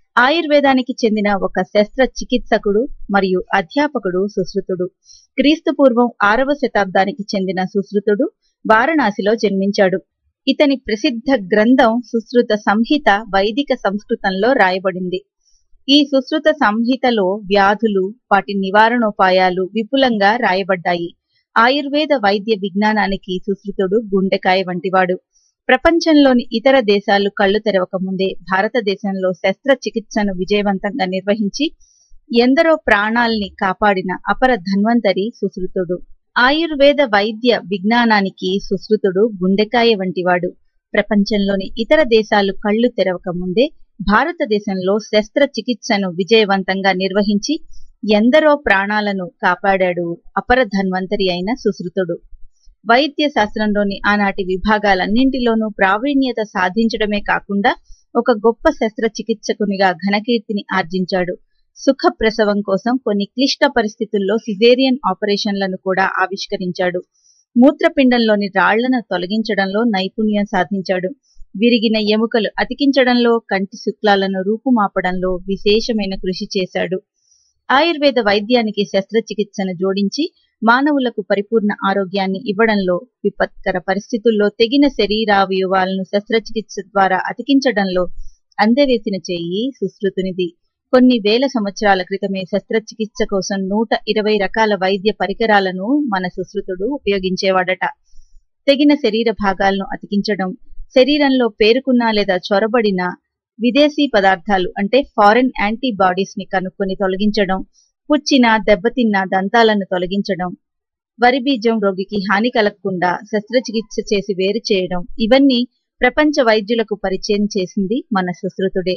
ఆయుర్వేదానికి చెందిన ఒక శస్త్ర చికిత్సకుడు మరియు అధ్యాపకుడు సుశ్రుతుడు క్రీస్తు పూర్వం ఆరవ శతాబ్దానికి చెందిన సుశ్రుతుడు వారణాసిలో జన్మించాడు ఇతని ప్రసిద్ధ గ్రంథం సుశ్రుత సంహిత వైదిక సంస్కృతంలో రాయబడింది ఈ సుశ్రుత సంహితలో వ్యాధులు వాటి నివారణోపాయాలు విపులంగా రాయబడ్డాయి ఆయుర్వేద వైద్య విజ్ఞానానికి సుశ్రుతుడు గుండెకాయ వంటివాడు ప్రపంచంలోని ఇతర దేశాలు కళ్ళు తెరవక ముందే భారతదేశంలో శస్త్రచికిత్సను విజయవంతంగా నిర్వహించి ఎందరో ప్రాణాల్ని కాపాడిన అపర ధన్వంతరి సుశ్రుతుడు ఆయుర్వేద వైద్య విజ్ఞానానికి సుశ్రుతుడు గుండెకాయ వంటివాడు ప్రపంచంలోని ఇతర దేశాలు కళ్ళు తెరవక ముందే భారతదేశంలో శస్త్రచికిత్సను విజయవంతంగా నిర్వహించి ఎందరో ప్రాణాలను కాపాడాడు అపర ధన్వంతరి అయిన సుశ్రుతుడు వైద్య శాస్త్రంలోని ఆనాటి విభాగాలన్నింటిలోనూ ప్రావీణ్యత సాధించడమే కాకుండా ఒక గొప్ప శస్త్రచికిత్సకునిగా ఘనకీర్తిని ఆర్జించాడు సుఖ ప్రసవం కోసం కొన్ని క్లిష్ట పరిస్థితుల్లో సిజేరియన్ ఆపరేషన్లను కూడా ఆవిష్కరించాడు మూత్రపిండంలోని రాళ్లను తొలగించడంలో నైపుణ్యం సాధించాడు విరిగిన ఎముకలు అతికించడంలో కంటి శుక్లాలను రూపుమాపడంలో విశేషమైన కృషి చేశాడు ఆయుర్వేద వైద్యానికి శస్త్రచికిత్సను జోడించి మానవులకు పరిపూర్ణ ఆరోగ్యాన్ని ఇవ్వడంలో విపత్కర పరిస్థితుల్లో తెగిన శరీరావయవాలను శస్త్రచికిత్స ద్వారా అతికించడంలో అందవేసిన చేయి సుశ్రుతునిది కొన్ని వేల సంవత్సరాల క్రితమే శస్త్రచికిత్స కోసం నూట ఇరవై రకాల వైద్య పరికరాలను మన సుశ్రుతుడు ఉపయోగించేవాడట తెగిన శరీర భాగాలను అతికించడం శరీరంలో పేరుకున్న లేదా చొరబడిన విదేశీ పదార్థాలు అంటే ఫారెన్ యాంటీబాడీస్ ని కనుక్కొని తొలగించడం పుచ్చిన దెబ్బతిన్న దంతాలను తొలగించడం వరి బీజం రోగికి హాని కలగకుండా శస్త్రచికిత్స చేసి వేరు చేయడం ఇవన్నీ ప్రపంచ వైద్యులకు పరిచయం చేసింది మన సుశ్రుతుడే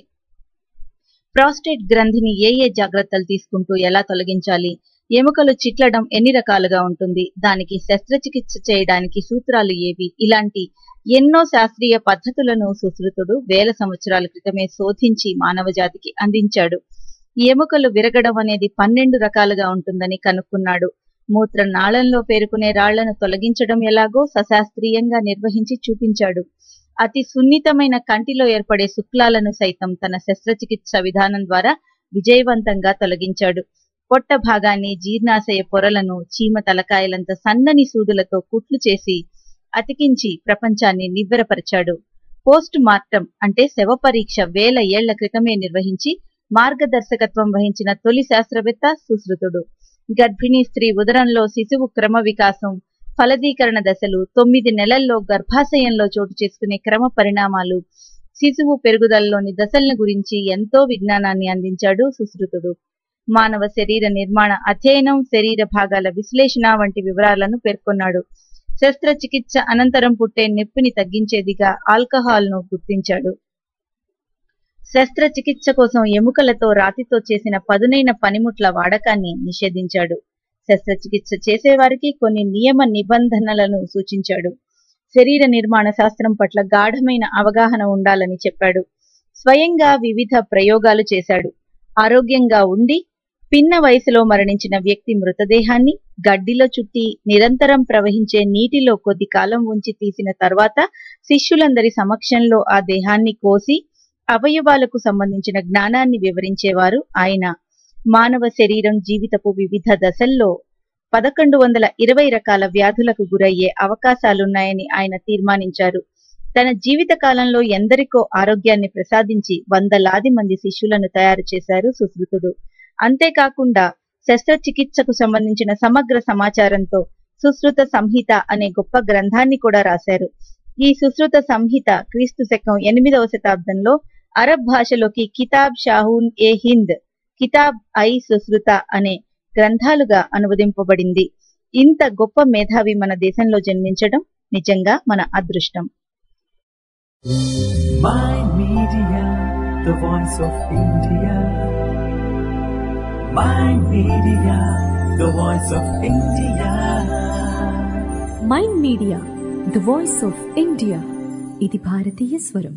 ప్రాస్టేట్ గ్రంథిని ఏ ఏ జాగ్రత్తలు తీసుకుంటూ ఎలా తొలగించాలి ఎముకలు చిట్లడం ఎన్ని రకాలుగా ఉంటుంది దానికి శస్త్రచికిత్స చేయడానికి సూత్రాలు ఏవి ఇలాంటి ఎన్నో శాస్త్రీయ పద్ధతులను సుశ్రుతుడు వేల సంవత్సరాల క్రితమే శోధించి మానవజాతికి అందించాడు ఎముకలు విరగడం అనేది పన్నెండు రకాలుగా ఉంటుందని కనుక్కున్నాడు మూత్ర నాళంలో పేరుకునే రాళ్లను తొలగించడం ఎలాగో సశాస్త్రీయంగా నిర్వహించి చూపించాడు అతి సున్నితమైన కంటిలో ఏర్పడే శుక్లాలను సైతం తన శస్త్రచికిత్స విధానం ద్వారా విజయవంతంగా తొలగించాడు పొట్ట భాగాన్ని జీర్ణాశయ పొరలను చీమ తలకాయలంత సన్నని సూదులతో కుట్లు చేసి అతికించి ప్రపంచాన్ని నివ్వెరపరిచాడు పోస్ట్ మార్టం అంటే శవ పరీక్ష వేల ఏళ్ల క్రితమే నిర్వహించి మార్గదర్శకత్వం వహించిన తొలి శాస్త్రవేత్త సుశ్రుతుడు గర్భిణీ స్త్రీ ఉదరంలో శిశువు క్రమ వికాసం ఫలదీకరణ దశలు తొమ్మిది నెలల్లో గర్భాశయంలో చోటు చేసుకునే క్రమ పరిణామాలు శిశువు పెరుగుదలలోని దశలను గురించి ఎంతో విజ్ఞానాన్ని అందించాడు సుశ్రుతుడు మానవ శరీర నిర్మాణ అధ్యయనం శరీర భాగాల విశ్లేషణ వంటి వివరాలను పేర్కొన్నాడు శస్త్రచికిత్స అనంతరం పుట్టే నొప్పిని తగ్గించేదిగా ఆల్కహాల్ ను గుర్తించాడు శస్త్రచికిత్స కోసం ఎముకలతో రాతితో చేసిన పదునైన పనిముట్ల వాడకాన్ని నిషేధించాడు శస్త్రచికిత్స చేసేవారికి కొన్ని నియమ నిబంధనలను సూచించాడు శరీర నిర్మాణ శాస్త్రం పట్ల గాఢమైన అవగాహన ఉండాలని చెప్పాడు స్వయంగా వివిధ ప్రయోగాలు చేశాడు ఆరోగ్యంగా ఉండి పిన్న వయసులో మరణించిన వ్యక్తి మృతదేహాన్ని గడ్డిలో చుట్టి నిరంతరం ప్రవహించే నీటిలో కొద్ది కాలం ఉంచి తీసిన తర్వాత శిష్యులందరి సమక్షంలో ఆ దేహాన్ని కోసి అవయవాలకు సంబంధించిన జ్ఞానాన్ని వివరించేవారు ఆయన మానవ శరీరం జీవితపు వివిధ దశల్లో పదకొండు వందల ఇరవై రకాల వ్యాధులకు గురయ్యే అవకాశాలున్నాయని ఆయన తీర్మానించారు తన జీవిత కాలంలో ఎందరికో ఆరోగ్యాన్ని ప్రసాదించి వందలాది మంది శిష్యులను తయారు చేశారు సుశ్రుతుడు అంతేకాకుండా శస్త్రచికిత్సకు సంబంధించిన సమగ్ర సమాచారంతో సుశ్రుత సంహిత అనే గొప్ప గ్రంథాన్ని కూడా రాశారు ఈ సుశ్రుత సంహిత క్రీస్తు శకం ఎనిమిదవ శతాబ్దంలో అరబ్ భాషలోకి కితాబ్ షాహూన్ ఏ హింద్ కితాబ్ ఐ సుశ్రుత అనే గ్రంథాలుగా అనువదింపబడింది ఇంత గొప్ప మేధావి మన దేశంలో జన్మించడం నిజంగా మన అదృష్టం My Media, the voice of India. My Media, the voice of India. Mind media the voice of India ఇది భారతీయ స్వరం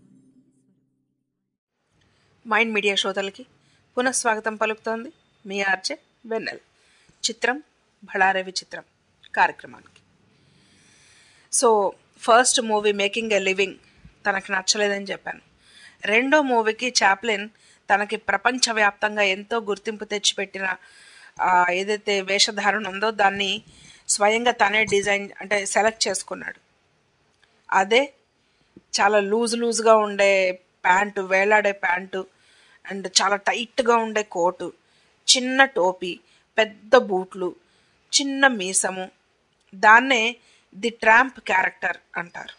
మైండ్ మీడియా శ్రోతలకి పునఃస్వాగతం పలుకుతోంది మీ ఆర్జే వెన్నెల్ చిత్రం భళారే విచిత్రం కార్యక్రమానికి so first movie making a living తనకు నచ్చలేదని చెప్పాను రెండో మూవీకి చాప్లిన్ తనకి ప్రపంచవ్యాప్తంగా ఎంతో గుర్తింపు తెచ్చిపెట్టిన ఆ, ఏదైతే వేషధారణ ఉందో దాన్ని స్వయంగా తనే డిజైన్ అంటే సెలెక్ట్ చేసుకున్నాడు అదే చాలా లూజ్ లూజ్గా ఉండే ప్యాంటు వేలాడే ప్యాంటు అండ్ చాలా టైట్గా ఉండే కోటు చిన్న టోపీ పెద్ద బూట్లు చిన్న మీసము దాన్నే ది ట్రాంప్ క్యారెక్టర్ అంటారు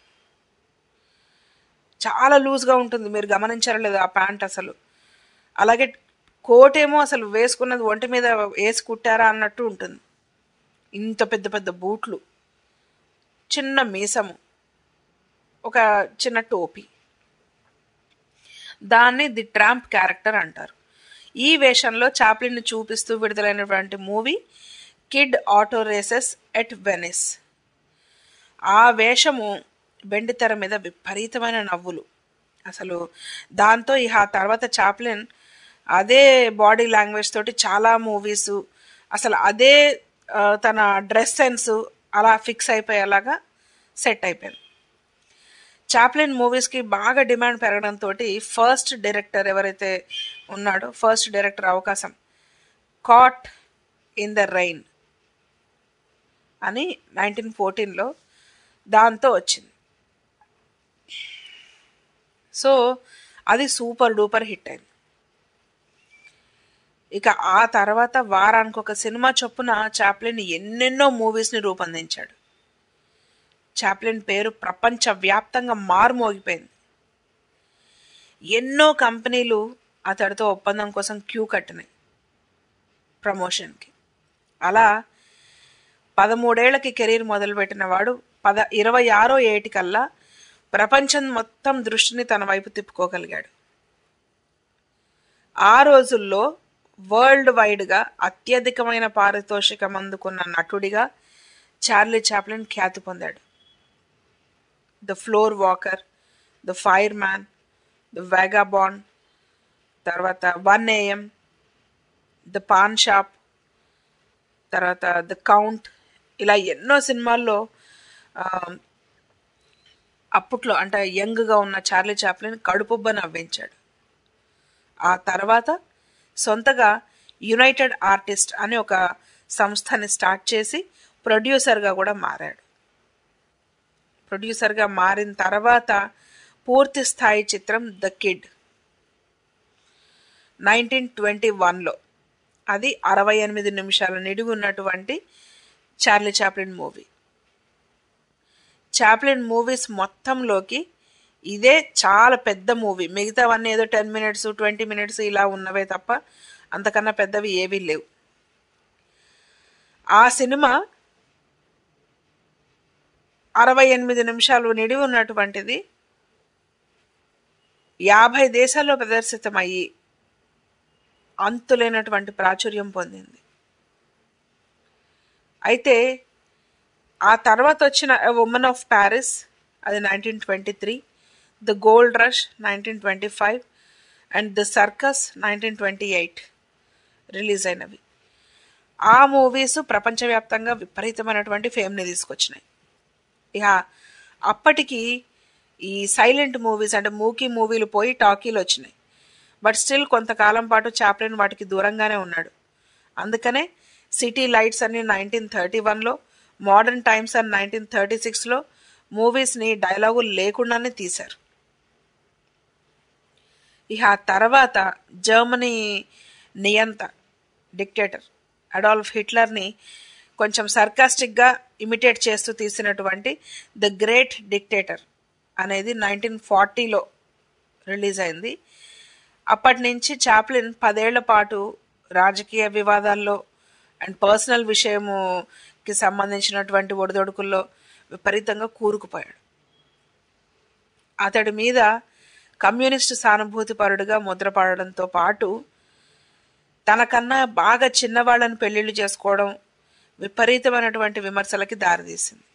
చాలా లూజ్గా ఉంటుంది మీరు గమనించారో లేదు ఆ ప్యాంట్ అసలు అలాగే కోట్ ఏమో అసలు వేసుకున్నది ఒంటి మీద వేసి కుట్టారా అన్నట్టు ఉంటుంది ఇంత పెద్ద పెద్ద బూట్లు చిన్న మీసము ఒక చిన్న టోపీ దాన్ని ది ట్రాంప్ క్యారెక్టర్ అంటారు ఈ వేషంలో చాప్లిన్ చూపిస్తూ విడుదలైనటువంటి movie kid auto races at Venice ఆ వేషము వెండి తెర మీద విపరీతమైన నవ్వులు అసలు దాంతో ఇక ఆ తర్వాత చాప్లిన్ అదే బాడీ లాంగ్వేజ్ తోటి చాలా మూవీస్ అసలు అదే ఆ, తన డ్రెస్ సెన్స్ అలా ఫిక్స్ అయిపోయేలాగా సెట్ అయిపోయింది చాప్లిన్ మూవీస్కి బాగా డిమాండ్ పెరగడంతో ఫస్ట్ డైరెక్టర్ ఎవరైతే ఉన్నాడో ఫస్ట్ డైరెక్టర్ అవకాశం కాట్ ఇన్ ద రైన్ అని నైన్టీన్ ఫోర్టీన్లో దాంతో వచ్చింది సో అది సూపర్ డూపర్ హిట్ అయింది ఇక ఆ తర్వాత వారానికి ఒక సినిమా చొప్పున చాప్లిన్ ఎన్నెన్నో మూవీస్ని రూపొందించాడు చాప్లిన్ పేరు ప్రపంచ వ్యాప్తంగా మారుమోగిపోయింది ఎన్నో కంపెనీలు అతడితో ఒప్పందం కోసం క్యూ కట్టినాయి ప్రమోషన్కి అలా పదమూడేళ్లకి కెరీర్ మొదలుపెట్టిన వాడు పద ఇరవై ఆరో ఏటికల్లా ప్రపంచం మొత్తం దృష్టిని తన వైపు తిప్పుకోగలిగాడు ఆ రోజుల్లో వరల్డ్ వైడ్గా అత్యధికమైన పారితోషికం అందుకున్న నటుడిగా చార్లీ చాప్లిన్ ఖ్యాతి పొందాడు the floorwalker the fireman the vagabond తర్వాత one AM the pawnshop తర్వాత ద కౌంట్ ఇలా ఎన్నో సినిమాల్లో ఆ, అప్పట్లో అంటే యంగ్గా ఉన్న చార్లీ చాప్లిన్ కడుపుబ్బ నవ్వించాడు ఆ తర్వాత సొంతగా యునైటెడ్ ఆర్టిస్ట్ అనే ఒక సంస్థని స్టార్ట్ చేసి ప్రొడ్యూసర్గా కూడా మారాడు ప్రొడ్యూసర్గా మారిన తర్వాత పూర్తి స్థాయి చిత్రం ద కిడ్ నైన్టీన్ ట్వంటీ వన్లో అది అరవై ఎనిమిది నిమిషాల నిడివి ఉన్నటువంటి Charlie Chaplin movie Chaplin movies మొత్తంలోకి ఇదే చాలా పెద్ద మూవీ మిగతావన్నీ ఏదో టెన్ మినిట్స్ ట్వంటీ మినిట్స్ ఇలా ఉన్నవే తప్ప అంతకన్నా పెద్దవి ఏవీ లేవు ఆ సినిమా అరవై ఎనిమిది నిమిషాలు నిడివి ఉన్నటువంటిది యాభై దేశాల్లో ప్రదర్శితమయ్యి అంతులేనటువంటి ప్రాచుర్యం పొందింది అయితే ఆ తర్వాత వచ్చిన ఉమెన్ ఆఫ్ ప్యారిస్ అది nineteen twenty three the gold rush nineteen twenty five and the circus nineteen twenty eight release అయినవి ఆ మూవీస్ ప్రపంచవ్యాప్తంగా విపరీతమైనటువంటి ఫేమ్ని తీసుకొచ్చినాయి ఇక అప్పటికి ఈ సైలెంట్ మూవీస్ అంటే మూకీ మూవీలు పోయి టాకీలు వచ్చినాయి బట్ స్టిల్ కొంతకాలం పాటు చాప్లిన్ వాటికి దూరంగానే ఉన్నాడు అందుకనే సిటీ లైట్స్ అని నైన్టీన్ థర్టీ వన్లో మోడర్న్ టైమ్స్ అని నైన్టీన్ థర్టీ సిక్స్లో మూవీస్ని డైలాగులు లేకుండానే తీశారు ఇక ఆ తర్వాత జర్మనీ నియంత డిక్టేటర్ అడాల్ఫ్ హిట్లర్ని కొంచెం సర్కాస్టిక్గా ఇమిటేట్ చేస్తూ తీసినటువంటి ద గ్రేట్ డిక్టేటర్ అనేది నైన్టీన్ ఫార్టీలో రిలీజ్ అయింది అప్పటి నుంచి చాప్లిన్ పదేళ్ల పాటు రాజకీయ వివాదాల్లో అండ్ పర్సనల్ విషయముకి సంబంధించినటువంటి ఒడిదొడుకుల్లో విపరీతంగా కూరుకుపోయాడు అతడి మీద కమ్యూనిస్టు సానుభూతి పరుడుగా ముద్రపడడంతో పాటు తనకన్నా బాగా చిన్నవాళ్ళని పెళ్లిళ్ళు చేసుకోవడం విపరీతమైనటువంటి విమర్శలకి దారితీసింది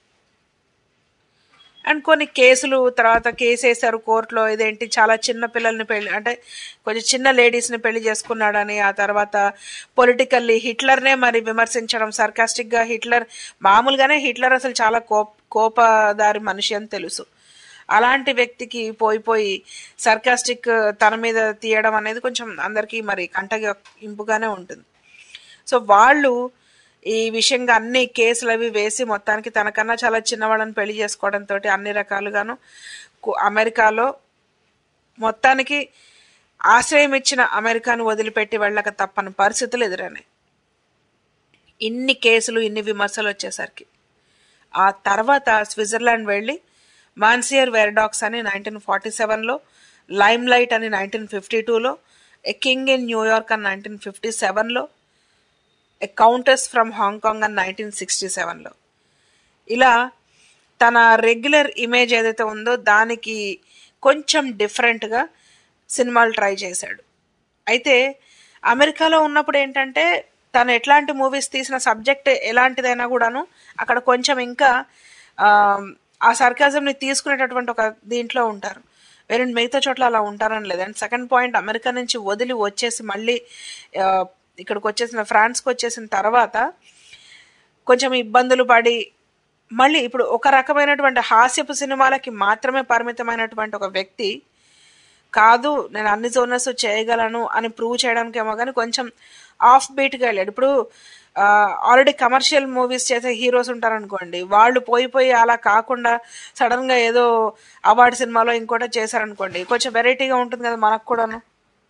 అండ్ కొన్ని కేసులు తర్వాత కేసు వేశారు కోర్టులో ఇదేంటి చాలా చిన్న పిల్లల్ని పెళ్లి అంటే కొంచెం చిన్న లేడీస్ని పెళ్లి చేసుకున్నాడని ఆ తర్వాత పొలిటికల్లీ హిట్లర్నే మరి విమర్శించడం సర్కాస్టిక్గా హిట్లర్ మామూలుగానే హిట్లర్ అసలు చాలా కోప కోపదారి మనిషి అని తెలుసు అలాంటి వ్యక్తికి పోయి పోయి సర్కాస్టిక్ తన మీద తీయడం అనేది కొంచెం అందరికీ మరి కంటగా ఇంపుగానే ఉంటుంది సో వాళ్ళు ఈ విషయంగా అన్ని కేసులు అవి వేసి మొత్తానికి తనకన్నా చాలా చిన్నవాళ్ళని పెళ్లి చేసుకోవడంతో అన్ని రకాలుగాను కు- అమెరికాలో మొత్తానికి ఆశ్రయం ఇచ్చిన అమెరికాను వదిలిపెట్టి వెళ్ళక తప్పని పరిస్థితులు ఎదురైనాయి ఇన్ని కేసులు ఇన్ని విమర్శలు వచ్చేసరికి ఆ తర్వాత స్విట్జర్లాండ్ వెళ్ళి మాన్సియర్ వెరడాక్స్ అని నైన్టీన్ ఫార్టీ సెవెన్లో లైమ్ లైట్ అని నైన్టీన్ ఫిఫ్టీ టూలో ఎ కింగ్ ఇన్ న్యూయార్క్ అని నైన్టీన్ ఫిఫ్టీ సెవెన్లో ఎ కౌంటెస్ ఫ్రమ్ హాంకాంగ్ అని నైన్టీన్ సిక్స్టీ సెవెన్లో ఇలా తన రెగ్యులర్ ఇమేజ్ ఏదైతే ఉందో దానికి కొంచెం డిఫరెంట్గా సినిమాలు ట్రై చేశాడు అయితే అమెరికాలో ఉన్నప్పుడు ఏంటంటే తను ఎట్లాంటి మూవీస్ తీసిన సబ్జెక్ట్ ఎలాంటిదైనా కూడాను అక్కడ కొంచెం ఇంకా ఆ, ఆ సర్కాజంని తీసుకునేటటువంటి ఒక దీంట్లో ఉంటారు వేరే మిగతా చోట్ల అలా ఉంటారని లేదు అండ్ సెకండ్ పాయింట్ అమెరికా నుంచి వదిలి వచ్చేసి మళ్ళీ ఆ, ఇక్కడికి వచ్చేసిన ఫ్రాన్స్కి వచ్చేసిన తర్వాత కొంచెం ఇబ్బందులు పడి మళ్ళీ ఇప్పుడు ఒక రకమైనటువంటి హాస్యపు సినిమాలకి మాత్రమే పరిమితమైనటువంటి ఒక వ్యక్తి కాదు నేను అన్ని జోనర్స్ చేయగలను అని ప్రూవ్ చేయడానికి ఏమో కానీ కొంచెం ఆఫ్ బీట్గా వెళ్ళాడు ఇప్పుడు ఆల్రెడీ కమర్షియల్ మూవీస్ చేసే హీరోస్ ఉంటారనుకోండి వాళ్ళు పోయి పోయి అలా కాకుండా సడన్గా ఏదో అవార్డు సినిమాలో ఇంకోటి చేశారనుకోండి కొంచెం వెరైటీగా ఉంటుంది కదా మనకు కూడాను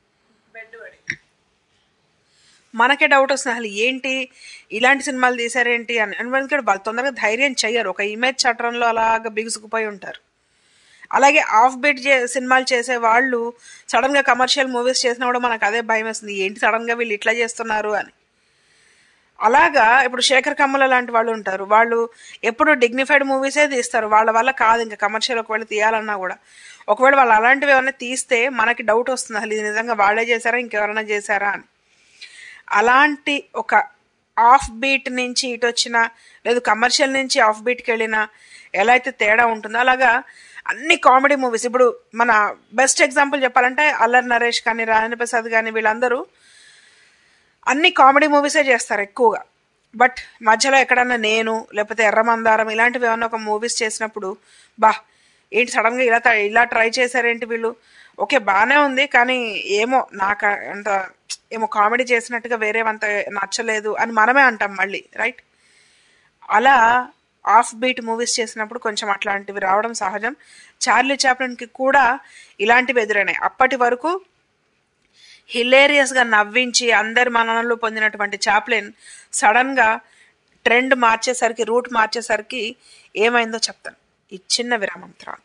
మనకే డౌట్ వస్తుంది అసలు ఏంటి ఇలాంటి సినిమాలు తీసారేంటి అని ఎందుకంటే వాళ్ళు తొందరగా ధైర్యం చెయ్యరు ఒక ఇమేజ్ చట్టంలో అలాగ బిగుసుకుపోయి ఉంటారు అలాగే ఆఫ్ బీట్ చే సినిమాలు చేసే వాళ్ళు సడన్ గా కమర్షియల్ మూవీస్ చేసినా కూడా మనకు అదే భయం వేస్తుంది ఏంటి సడన్ గా వీళ్ళు ఇట్లా చేస్తున్నారు అని అలాగా ఇప్పుడు శేఖర్ కమ్మల లాంటి వాళ్ళు ఉంటారు వాళ్ళు ఎప్పుడు డిగ్నిఫైడ్ మూవీసే తీస్తారు వాళ్ళ వల్ల కాదు ఇంకా కమర్షియల్ ఒకవేళ తీయాలన్నా కూడా ఒకవేళ వాళ్ళు అలాంటివి ఏమైనా తీస్తే మనకి డౌట్ వస్తుంది అసలు ఇది నిజంగా వాళ్ళే చేశారా ఇంకెవరైనా చేశారా అని అలాంటి ఒక ఆఫ్ బీట్ నుంచి ఇటు వచ్చిన లేదు కమర్షియల్ నుంచి ఆఫ్ బీట్కి వెళ్ళిన ఎలా అయితే తేడా ఉంటుందో అలాగా అన్ని కామెడీ మూవీస్ ఇప్పుడు మన బెస్ట్ ఎగ్జాంపుల్ చెప్పాలంటే అల్లరి నరేష్ కానీ రాజేంద్ర ప్రసాద్ కానీ వీళ్ళందరూ అన్ని కామెడీ మూవీసే చేస్తారు ఎక్కువగా బట్ మధ్యలో ఎక్కడన్నా నేను లేకపోతే ఎర్రమందారం ఇలాంటివి ఏమన్నా ఒక మూవీస్ చేసినప్పుడు బా ఏంటి సడన్గా ఇలా త- ఇలా ట్రై చేశారేంటి వీళ్ళు ఓకే బాగానే ఉంది కానీ ఏమో నాకు అంత ఏమో కామెడీ చేసినట్టుగా వేరేవంత నచ్చలేదు అని మనమే అంటాం మళ్ళీ రైట్ అలా ఆఫ్ బీట్ మూవీస్ చేసినప్పుడు కొంచెం అట్లాంటివి రావడం సహజం చార్లీ చాప్లన్కి కూడా ఇలాంటివి ఎదురైనాయి అప్పటి వరకు హిలేరియస్గా నవ్వించి అందరి మననలు పొందినటువంటి చాప్లిన్ సడన్గా ట్రెండ్ మార్చేసరికి రూట్ మార్చేసరికి ఏమైందో చెప్తాను ఈ చిన్న విరామం తర్వాత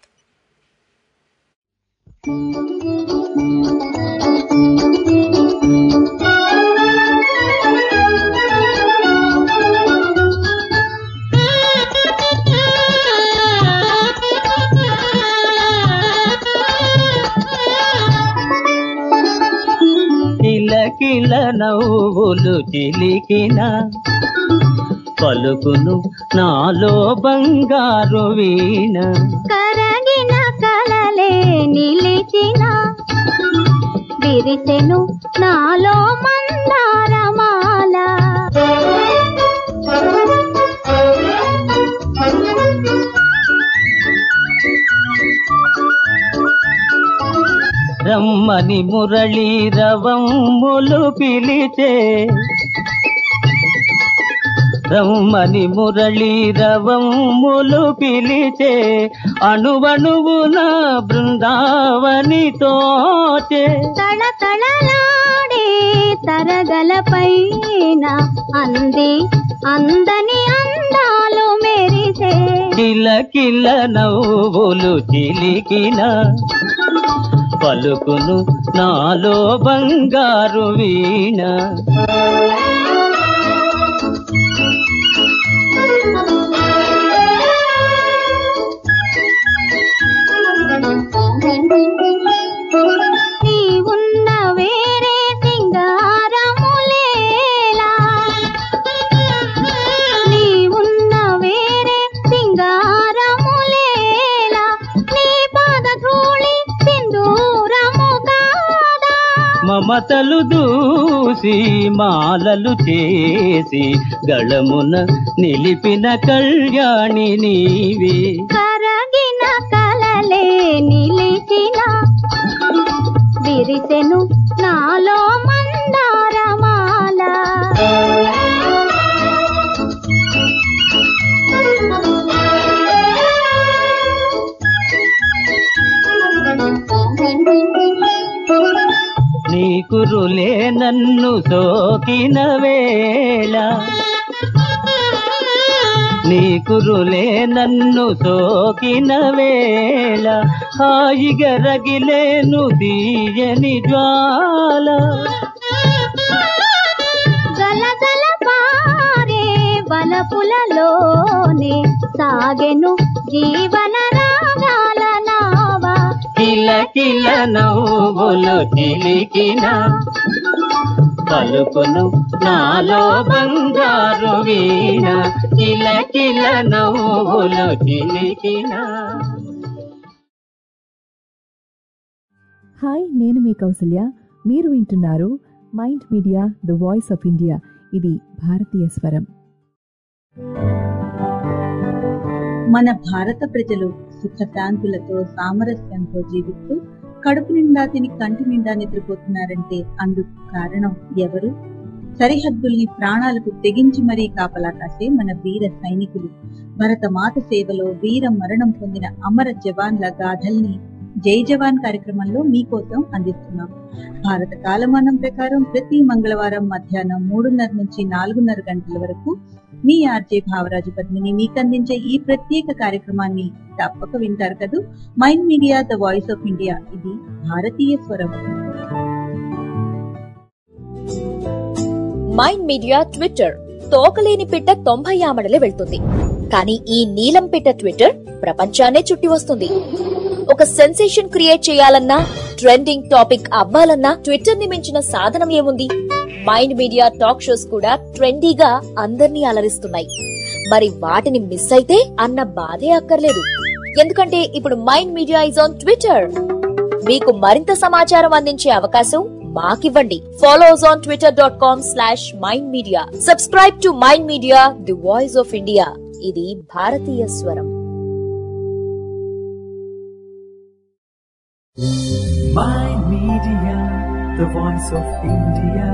కిలకిల నవ్వులు చిలికిన పలుకును నాలో బంగారు వీణ కరగిన కలలే నిలిచిన విరిసెను నాలో మందారమాల రమ్మని మురళీ రవమ్ములు పిలిచే రమ్మని మురళీ రవమ్ములు పిలిచే అణువణువున బృందావని తోచే తళతళలాడే తరగల పైన అంది అందని అందాలు మెరిసే కిలకిల నవ్వులు చిలికిన పలుకును నాలో బంగారు వీణ నీ ఉన్న వేరే సింగారములేలా నీ ఉన్న వేరే సింగారములేలా నీ పాద ధూళి సింధూరము కాదా మమతలు దూసి మాలలు చేసి గళమున నిలిపిన కళ్యాణి నీవే కరగిన కలలే విరిసెను నాలో మందారమాల నీ కురులే నన్ను సోకిన వేళ నీ కురులే నన్ను సోకిన వేళ హాయిగా రగిలేను తీయని జ్వాల గలగల పారే వలపులలోనే సాగెను జీవన రాగాల నావా కిల కిల నవ్వులు చిలికిన పలుకును నాలో బంగారు వీణ కిల కిల నవ్వులు చిలికిన హాయ్ నేను మీ కౌసల్య మీరు వింటున్నారు mind media the voice of India ఇది భారతీయ స్వరం మన భారత ప్రజలు సుఖశాంతులతో సామరస్యంతో జీవిస్తూ కడుపు నిండా తిని కంటి నిండా నిద్రపోతున్నారంటే అందుకు కారణం ఎవరు సరిహద్దుల్ని ప్రాణాలకు తెగించి మరీ కాపలా కాసే మన వీర సైనికులు భరతమాత సేవలో వీర మరణం పొందిన అమర జవాన్ల గాథల్ని జై జవాన్ కార్యక్రమంలో మీకోసం అందిస్తున్నాం భారత కాలమానం ప్రకారం ప్రతి మంగళవారం మధ్యాహ్నం మూడున్నర నుంచి నాలుగున్నర గంటల వరకు మీ ఆర్జే భావరాజు పద్మిని మీకు అందించే ఈ ప్రత్యేక కార్యక్రమాన్ని తప్పక వింటారు కదూ mind media the voice of India ఇది భారతీయ స్వరం మైండ్ మీడియా ట్విట్టర్ తోకలేని పిట్ట తొంభై ఆమడలే వెళ్తుంది కానీ ఈ నీలం పిట్ట ట్విట్టర్ ప్రపంచాన్నే చుట్టి వస్తుంది ఒక సెన్సేషన్ క్రియేట్ చేయాలన్నా ట్రెండింగ్ టాపిక్ అవ్వాలన్నా ట్విట్టర్ ని మించిన సాధనం ఏముంది మైండ్ మీడియా టాక్ షోస్ కూడా ట్రెండీగా అందర్నీ అలరిస్తున్నాయి మరి వాటిని మిస్ అయితే అన్న బాధే అక్కర్లేదు ఎందుకంటే ఇప్పుడు mind media is on Twitter మీకు మరింత సమాచారం అందించే అవకాశం మాకివ్వండి follow us on Twitter dot com slash mind media subscribe to mind media the voice of India ఇది భారతీయ స్వరం Mind Media, the voice of India.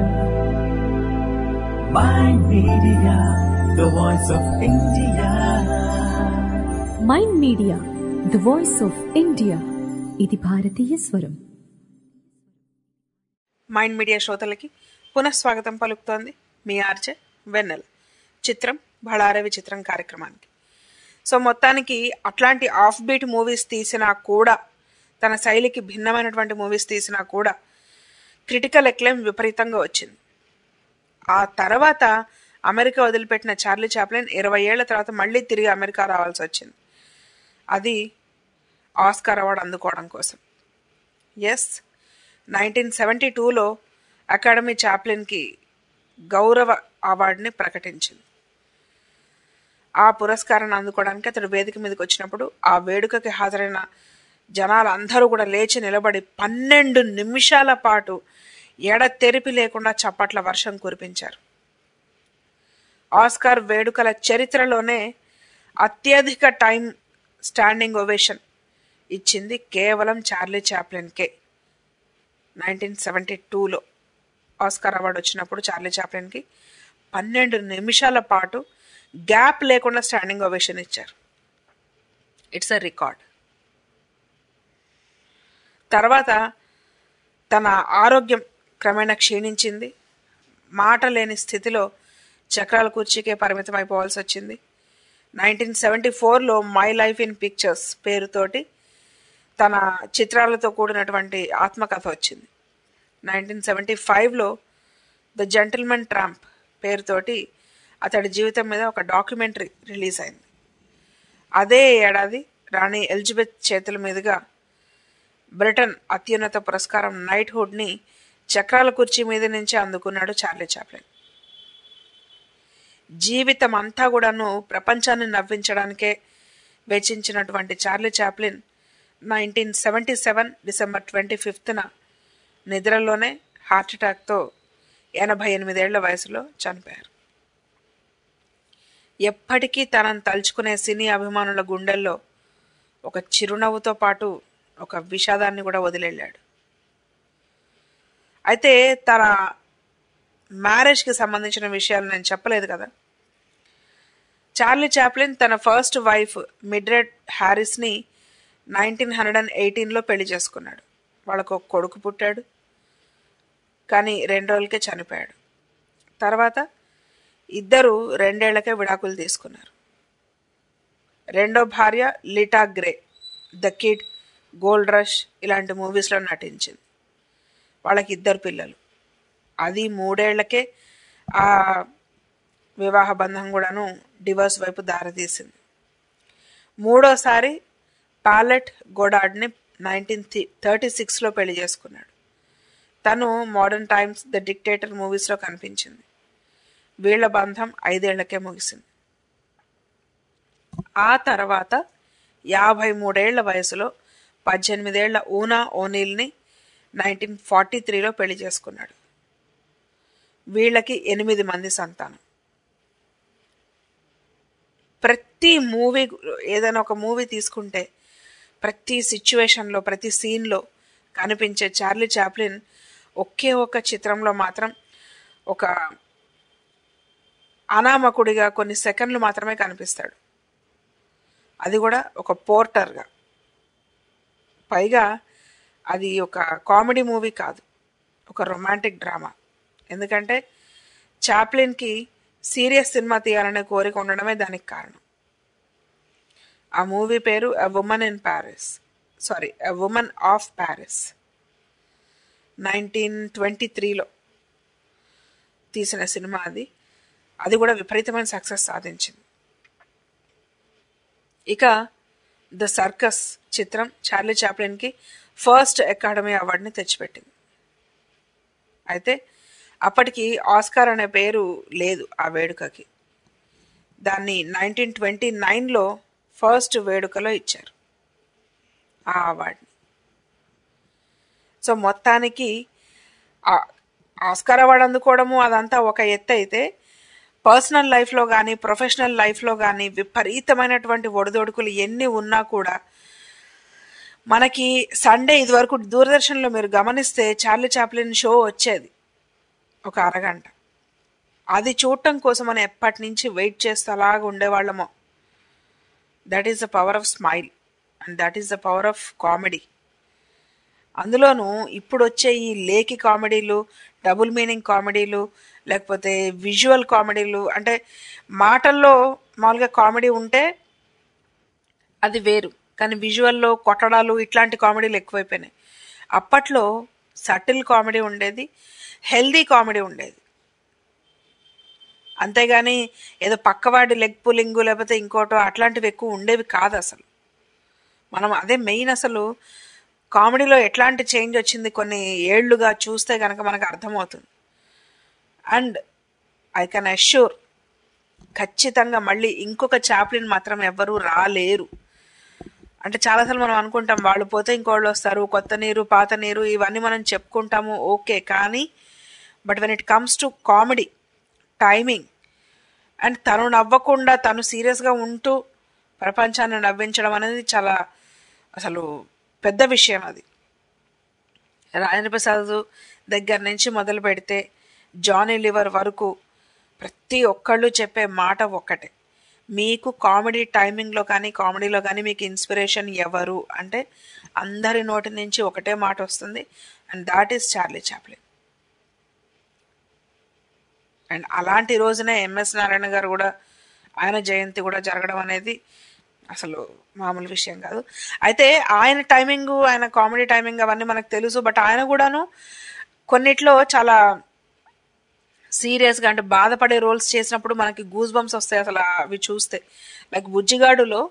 Mind Media, the voice of India. Mind media the voice of India ఇది భారతీయ స్వరం mind media శ్రోతలకి పునఃస్వాగతం పలుకుతోంది మీ RJ వెన్నెల చిత్రం బళారే విచిత్రం కార్యక్రమానికి సో మొత్తానికి అట్లాంటి ఆఫ్ బీట్ మూవీస్ తీసినా కూడా తన శైలికి భిన్నమైనటువంటి మూవీస్ తీసినా కూడా క్రిటికల్ ఎక్లెయిమ్ విపరీతంగా వచ్చింది ఆ తర్వాత అమెరికా వదిలిపెట్టిన చార్లీ చాప్లిన్ ఇరవై ఏళ్ల తర్వాత మళ్ళీ తిరిగి అమెరికా రావాల్సి వచ్చింది అది ఆస్కార్ అవార్డు అందుకోవడం కోసం ఎస్ నైన్టీన్ సెవెంటీ టూలో అకాడమీ చాప్లిన్కి గౌరవ అవార్డుని ప్రకటించింది ఆ పురస్కారాన్ని అందుకోవడానికి అతడు వేదిక మీదకి వచ్చినప్పుడు ఆ వేడుకకి హాజరైన జనాలు అందరూ కూడా లేచి నిలబడి పన్నెండు నిమిషాల పాటు ఎడతెరిపి లేకుండా చప్పట్ల వర్షం కురిపించారు ఆస్కార్ వేడుకల చరిత్రలోనే అత్యధిక టైం స్టాండింగ్ ఓవేషన్ ఇచ్చింది కేవలం చార్లీ చాప్లిన్కే నైన్టీన్ సెవెంటీ టూలో ఆస్కార్ అవార్డు వచ్చినప్పుడు చార్లీ చాప్లిన్కి పన్నెండు నిమిషాల పాటు గ్యాప్ లేకుండా స్టాండింగ్ ఓవేషన్ ఇచ్చారు ఇట్స్ అ రికార్డ్ తర్వాత తన ఆరోగ్యం క్రమేణా క్షీణించింది మాట లేని స్థితిలో చక్రాల కుర్చీకే పరిమితం అయిపోవాల్సి వచ్చింది నైన్టీన్ సెవెంటీ ఫోర్లో మై లైఫ్ ఇన్ పిక్చర్స్ పేరుతోటి తన చిత్రాలతో కూడినటువంటి ఆత్మకథ వచ్చింది నైన్టీన్ సెవెంటీ ఫైవ్లో ద జెంటిల్మెన్ ట్రాంప్ పేరుతోటి అతడి జీవితం మీద ఒక డాక్యుమెంటరీ రిలీజ్ అయింది అదే ఏడాది రాణి ఎలిజబెత్ చేతుల మీదుగా బ్రిటన్ అత్యున్నత పురస్కారం నైట్హుడ్ని చక్రాల కుర్చీ మీద నుంచి అందుకున్నాడు చార్లీ చాప్లిన్ జీవితం అంతా కూడాను ప్రపంచాన్ని నవ్వించడానికే వెచ్చించినటువంటి Charlie Chaplin nineteen seventy seven December twenty ఫిఫ్త్న నిద్రలోనే హార్ట్అటాక్తో ఎనభై ఎనిమిదేళ్ల వయసులో చనిపోయారు ఎప్పటికీ తనను తలుచుకునే సినీ అభిమానుల గుండెల్లో ఒక చిరునవ్వుతో పాటు ఒక విషాదాన్ని కూడా వదిలేళ్ళాడు అయితే తన మ్యారేజ్కి సంబంధించిన విషయాలు నేను చెప్పలేదు కదా చార్లీ చాప్లిన్ తన ఫస్ట్ వైఫ్ మిడ్రెడ్ హ్యారిస్ని నైన్టీన్ హండ్రెడ్ అండ్ ఎయిటీన్లో పెళ్లి చేసుకున్నాడు వాళ్ళకు ఒక కొడుకు పుట్టాడు కానీ రెండు రోజులకే చనిపోయాడు తర్వాత ఇద్దరు రెండేళ్లకే విడాకులు తీసుకున్నారు రెండో భార్య Lita Grey the kid gold rush ఇలాంటి మూవీస్లో నటించింది వాళ్ళకి ఇద్దరు పిల్లలు అది మూడేళ్లకే ఆ వివాహ బంధం కూడాను డివోర్స్ వైపు దారితీసింది మూడోసారి పాలెట్ గోడాడ్ని నైన్టీన్ థర్టీ సిక్స్లో పెళ్లి చేసుకున్నాడు తను మోడర్న్ టైమ్స్ ద డిక్టేటర్ మూవీస్లో కనిపించింది వీళ్ల బంధం ఐదేళ్లకే ముగిసింది ఆ తర్వాత యాభై మూడేళ్ల వయసులో పద్దెనిమిదేళ్ల ఊనా ఓనీల్ని నైన్టీన్ ఫార్టీ త్రీలో పెళ్లి చేసుకున్నాడు వీళ్ళకి ఎనిమిది మంది సంతానం ప్రతి మూవీ ఏదైనా ఒక మూవీ తీసుకుంటే ప్రతి సిచ్యువేషన్లో ప్రతి సీన్లో కనిపించే చార్లీ చాప్లిన్ ఒకే ఒక చిత్రంలో మాత్రం ఒక అనామకుడిగా కొన్ని సెకండ్లు మాత్రమే కనిపిస్తాడు అది కూడా ఒక పోర్టర్గా పైగా అది ఒక కామెడీ మూవీ కాదు ఒక రొమాంటిక్ డ్రామా ఎందుకంటే చాప్లిన్కి సీరియస్ సినిమా తీయాలనే కోరిక ఉండడమే దానికి కారణం ఆ మూవీ పేరు a woman in Paris sorry a woman of Paris nineteen twenty త్రీలో తీసిన సినిమా అది అది కూడా విపరీతమైన సక్సెస్ సాధించింది ఇక ద సర్కస్ చిత్రం చార్లీ చాప్లిన్కి ఫస్ట్ అకాడమీ అవార్డుని తెచ్చిపెట్టింది అయితే అప్పటికి ఆస్కార్ అనే పేరు లేదు ఆ వేడుకకి దాన్ని నైన్టీన్ ట్వంటీ నైన్లో ఫస్ట్ వేడుకలో ఇచ్చారు ఆ అవార్డుని సో మొత్తానికి ఆస్కార్ అవార్డు అందుకోవడము అదంతా ఒక ఎత్తు అయితే పర్సనల్ లైఫ్లో కానీ ప్రొఫెషనల్ లైఫ్లో కానీ విపరీతమైనటువంటి ఒడిదొడుకులు ఎన్ని ఉన్నా కూడా మనకి సండే ఇదివరకు దూరదర్శన్లో మీరు గమనిస్తే చార్లీ చాప్లిన్ షో వచ్చేది ఒక అరగంట అది చూడటం కోసం మనం ఎప్పటి నుంచి వెయిట్ చేస్తూ అలాగ ఉండేవాళ్ళమో that is the power of smile and that is the power of comedy అందులోనూ ఇప్పుడు వచ్చే ఈ లేకి కామెడీలు డబుల్ మీనింగ్ కామెడీలు లేకపోతే విజువల్ కామెడీలు అంటే మాటల్లో మామూలుగా కామెడీ ఉంటే అది వేరు కానీ విజువల్లో కొట్టడాలు ఇట్లాంటి కామెడీలు ఎక్కువైపోయినాయి అప్పట్లో సటిల్ కామెడీ ఉండేది హెల్దీ కామెడీ ఉండేది అంతేగాని ఏదో పక్కవాడి లెగ్ పులింగు లేకపోతే ఇంకోటో అట్లాంటివి ఎక్కువ ఉండేవి కాదు అసలు మనం అదే మెయిన్ అసలు కామెడీలో ఎట్లాంటి చేంజ్ వచ్చింది కొన్ని ఏళ్లుగా చూస్తే కనుక మనకు అర్థమవుతుంది అండ్ ఐ కెన్ అష్యూర్ ఖచ్చితంగా మళ్ళీ ఇంకొక చాప్లిన్ మాత్రం ఎవ్వరూ రాలేరు అంటే చాలాసార్లు మనం అనుకుంటాం వాళ్ళు పోతే ఇంకోళ్ళు వస్తారు కొత్త నీరు పాత నీరు ఇవన్నీ మనం చెప్పుకుంటాము ఓకే కానీ but when it comes to comedy timing and తను నవ్వకుండా తను సీరియస్గా ఉంటూ ప్రపంచాన్ని నవ్వించడం అనేది చాలా అసలు పెద్ద విషయం అది రాజేంద్ర ప్రసాద్ దగ్గర నుంచి మొదలు పెడితే జానీ లివర్ వరకు ప్రతి ఒక్కళ్ళు చెప్పే మాట ఒక్కటే మీకు కామెడీ టైమింగ్లో కానీ కామెడీలో కానీ మీకు ఇన్స్పిరేషన్ ఎవరు అంటే అందరి నోటి నుంచి ఒకటే మాట వస్తుంది and that is Charlie Chaplin and అలాంటి రోజునే ఎంఎస్ నారాయణ గారు కూడా ఆయన జయంతి కూడా జరగడం అనేది అసలు మామూలు విషయం కాదు అయితే ఆయన టైమింగ్ ఆయన కామెడీ టైమింగ్ అవన్నీ మనకు తెలుసు బట్ ఆయన కూడాను కొన్నిట్లో చాలా సీరియస్గా అంటే బాధపడే రోల్స్ చేసినప్పుడు మనకి గూస్ బంప్స్ వస్తాయి అసలు అవి చూస్తే లైక్ బుజ్జిగాడులో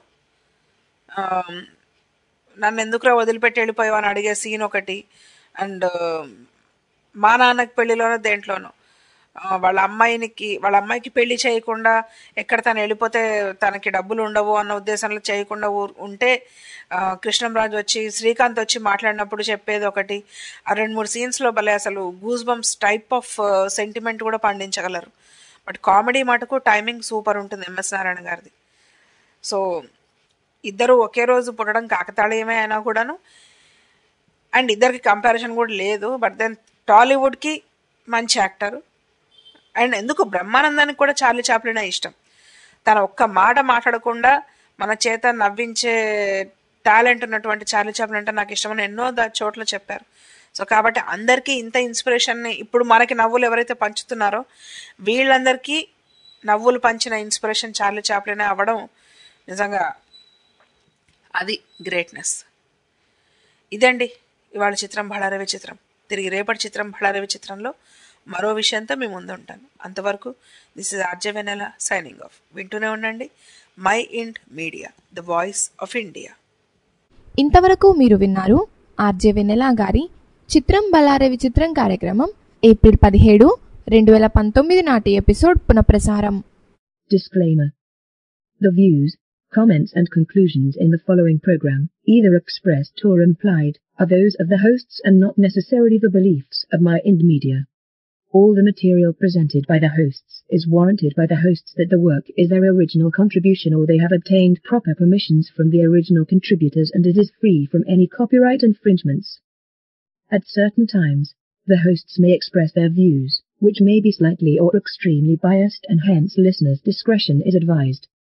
నన్ను ఎందుకురా వదిలిపెట్టి వెళ్ళిపోయావు అని అడిగే సీన్ ఒకటి అండ్ మా నాన్నకి పెళ్లిలోనో దేంట్లోనో వాళ్ళ అమ్మాయినికి వాళ్ళ అమ్మాయికి పెళ్లి చేయకుండా ఎక్కడ తను వెళ్ళిపోతే తనకి డబ్బులు ఉండవు అన్న ఉద్దేశంలో చేయకుండా ఉంటే కృష్ణంరాజు వచ్చి శ్రీకాంత్ వచ్చి మాట్లాడినప్పుడు చెప్పేది ఒకటి ఆ రెండు మూడు సీన్స్లో భలే అసలు goose bumps type of sentiment కూడా పండించగలరు బట్ కామెడీ మటుకు టైమింగ్ సూపర్ ఉంటుంది ఎంఎస్ నారాయణ గారిది సో ఇద్దరు ఒకే రోజు పుట్టడం కాకతాళీయమే అయినా కూడాను అండ్ ఇద్దరికి కంపారిజన్ కూడా లేదు బట్ దెన్ టాలీవుడ్కి మంచి యాక్టరు అండ్ ఎందుకు బ్రహ్మానందానికి కూడా చార్లీ చాప్లినే ఇష్టం తన ఒక్క మాట మాట్లాడకుండా మన చేత నవ్వించే టాలెంట్ ఉన్నటువంటి చార్లీ చాప్లిన్ అంటే నాకు ఇష్టమని ఎన్నో దా- చోట్ల చెప్పారు సో కాబట్టి అందరికీ ఇంత ఇన్స్పిరేషన్ని ఇప్పుడు మనకి నవ్వులు ఎవరైతే పంచుతున్నారో వీళ్ళందరికీ నవ్వులు పంచిన ఇన్స్పిరేషన్ చార్లీ చాప్లినే అవ్వడం నిజంగా అది గ్రేట్నెస్ ఇదండి ఇవాళ చిత్రం బళారవి చిత్రం తిరిగి రేపటి చిత్రం బళారవి చిత్రంలో మరో విషయంతో మీ ముందు ఉంటాను అంతవరకు this is RJ Vennela signing off వింటూనే ఉండండి mind media the voice of India ఇంతవరకు మీరు విన్నారు ఆర్జే వెన్నెలా గారి చిత్రం బలారే విచిత్రం కార్యక్రమం ఏప్రిల్ పదిహేడు రెండు వేల పంతొమ్మిది నాటి ఎపిసోడ్ పునఃప్రసారం Disclaimer. The views, comments and conclusions in the following program, either expressed or implied, are those of the hosts and not necessarily the beliefs of my Ind Media. All the material presented by the hosts is warranted by the hosts that the work is their original contribution or they have obtained proper permissions from the original contributors and it is free from any copyright infringements. At certain times, the hosts may express their views, which may be slightly or extremely biased and hence listeners' discretion is advised.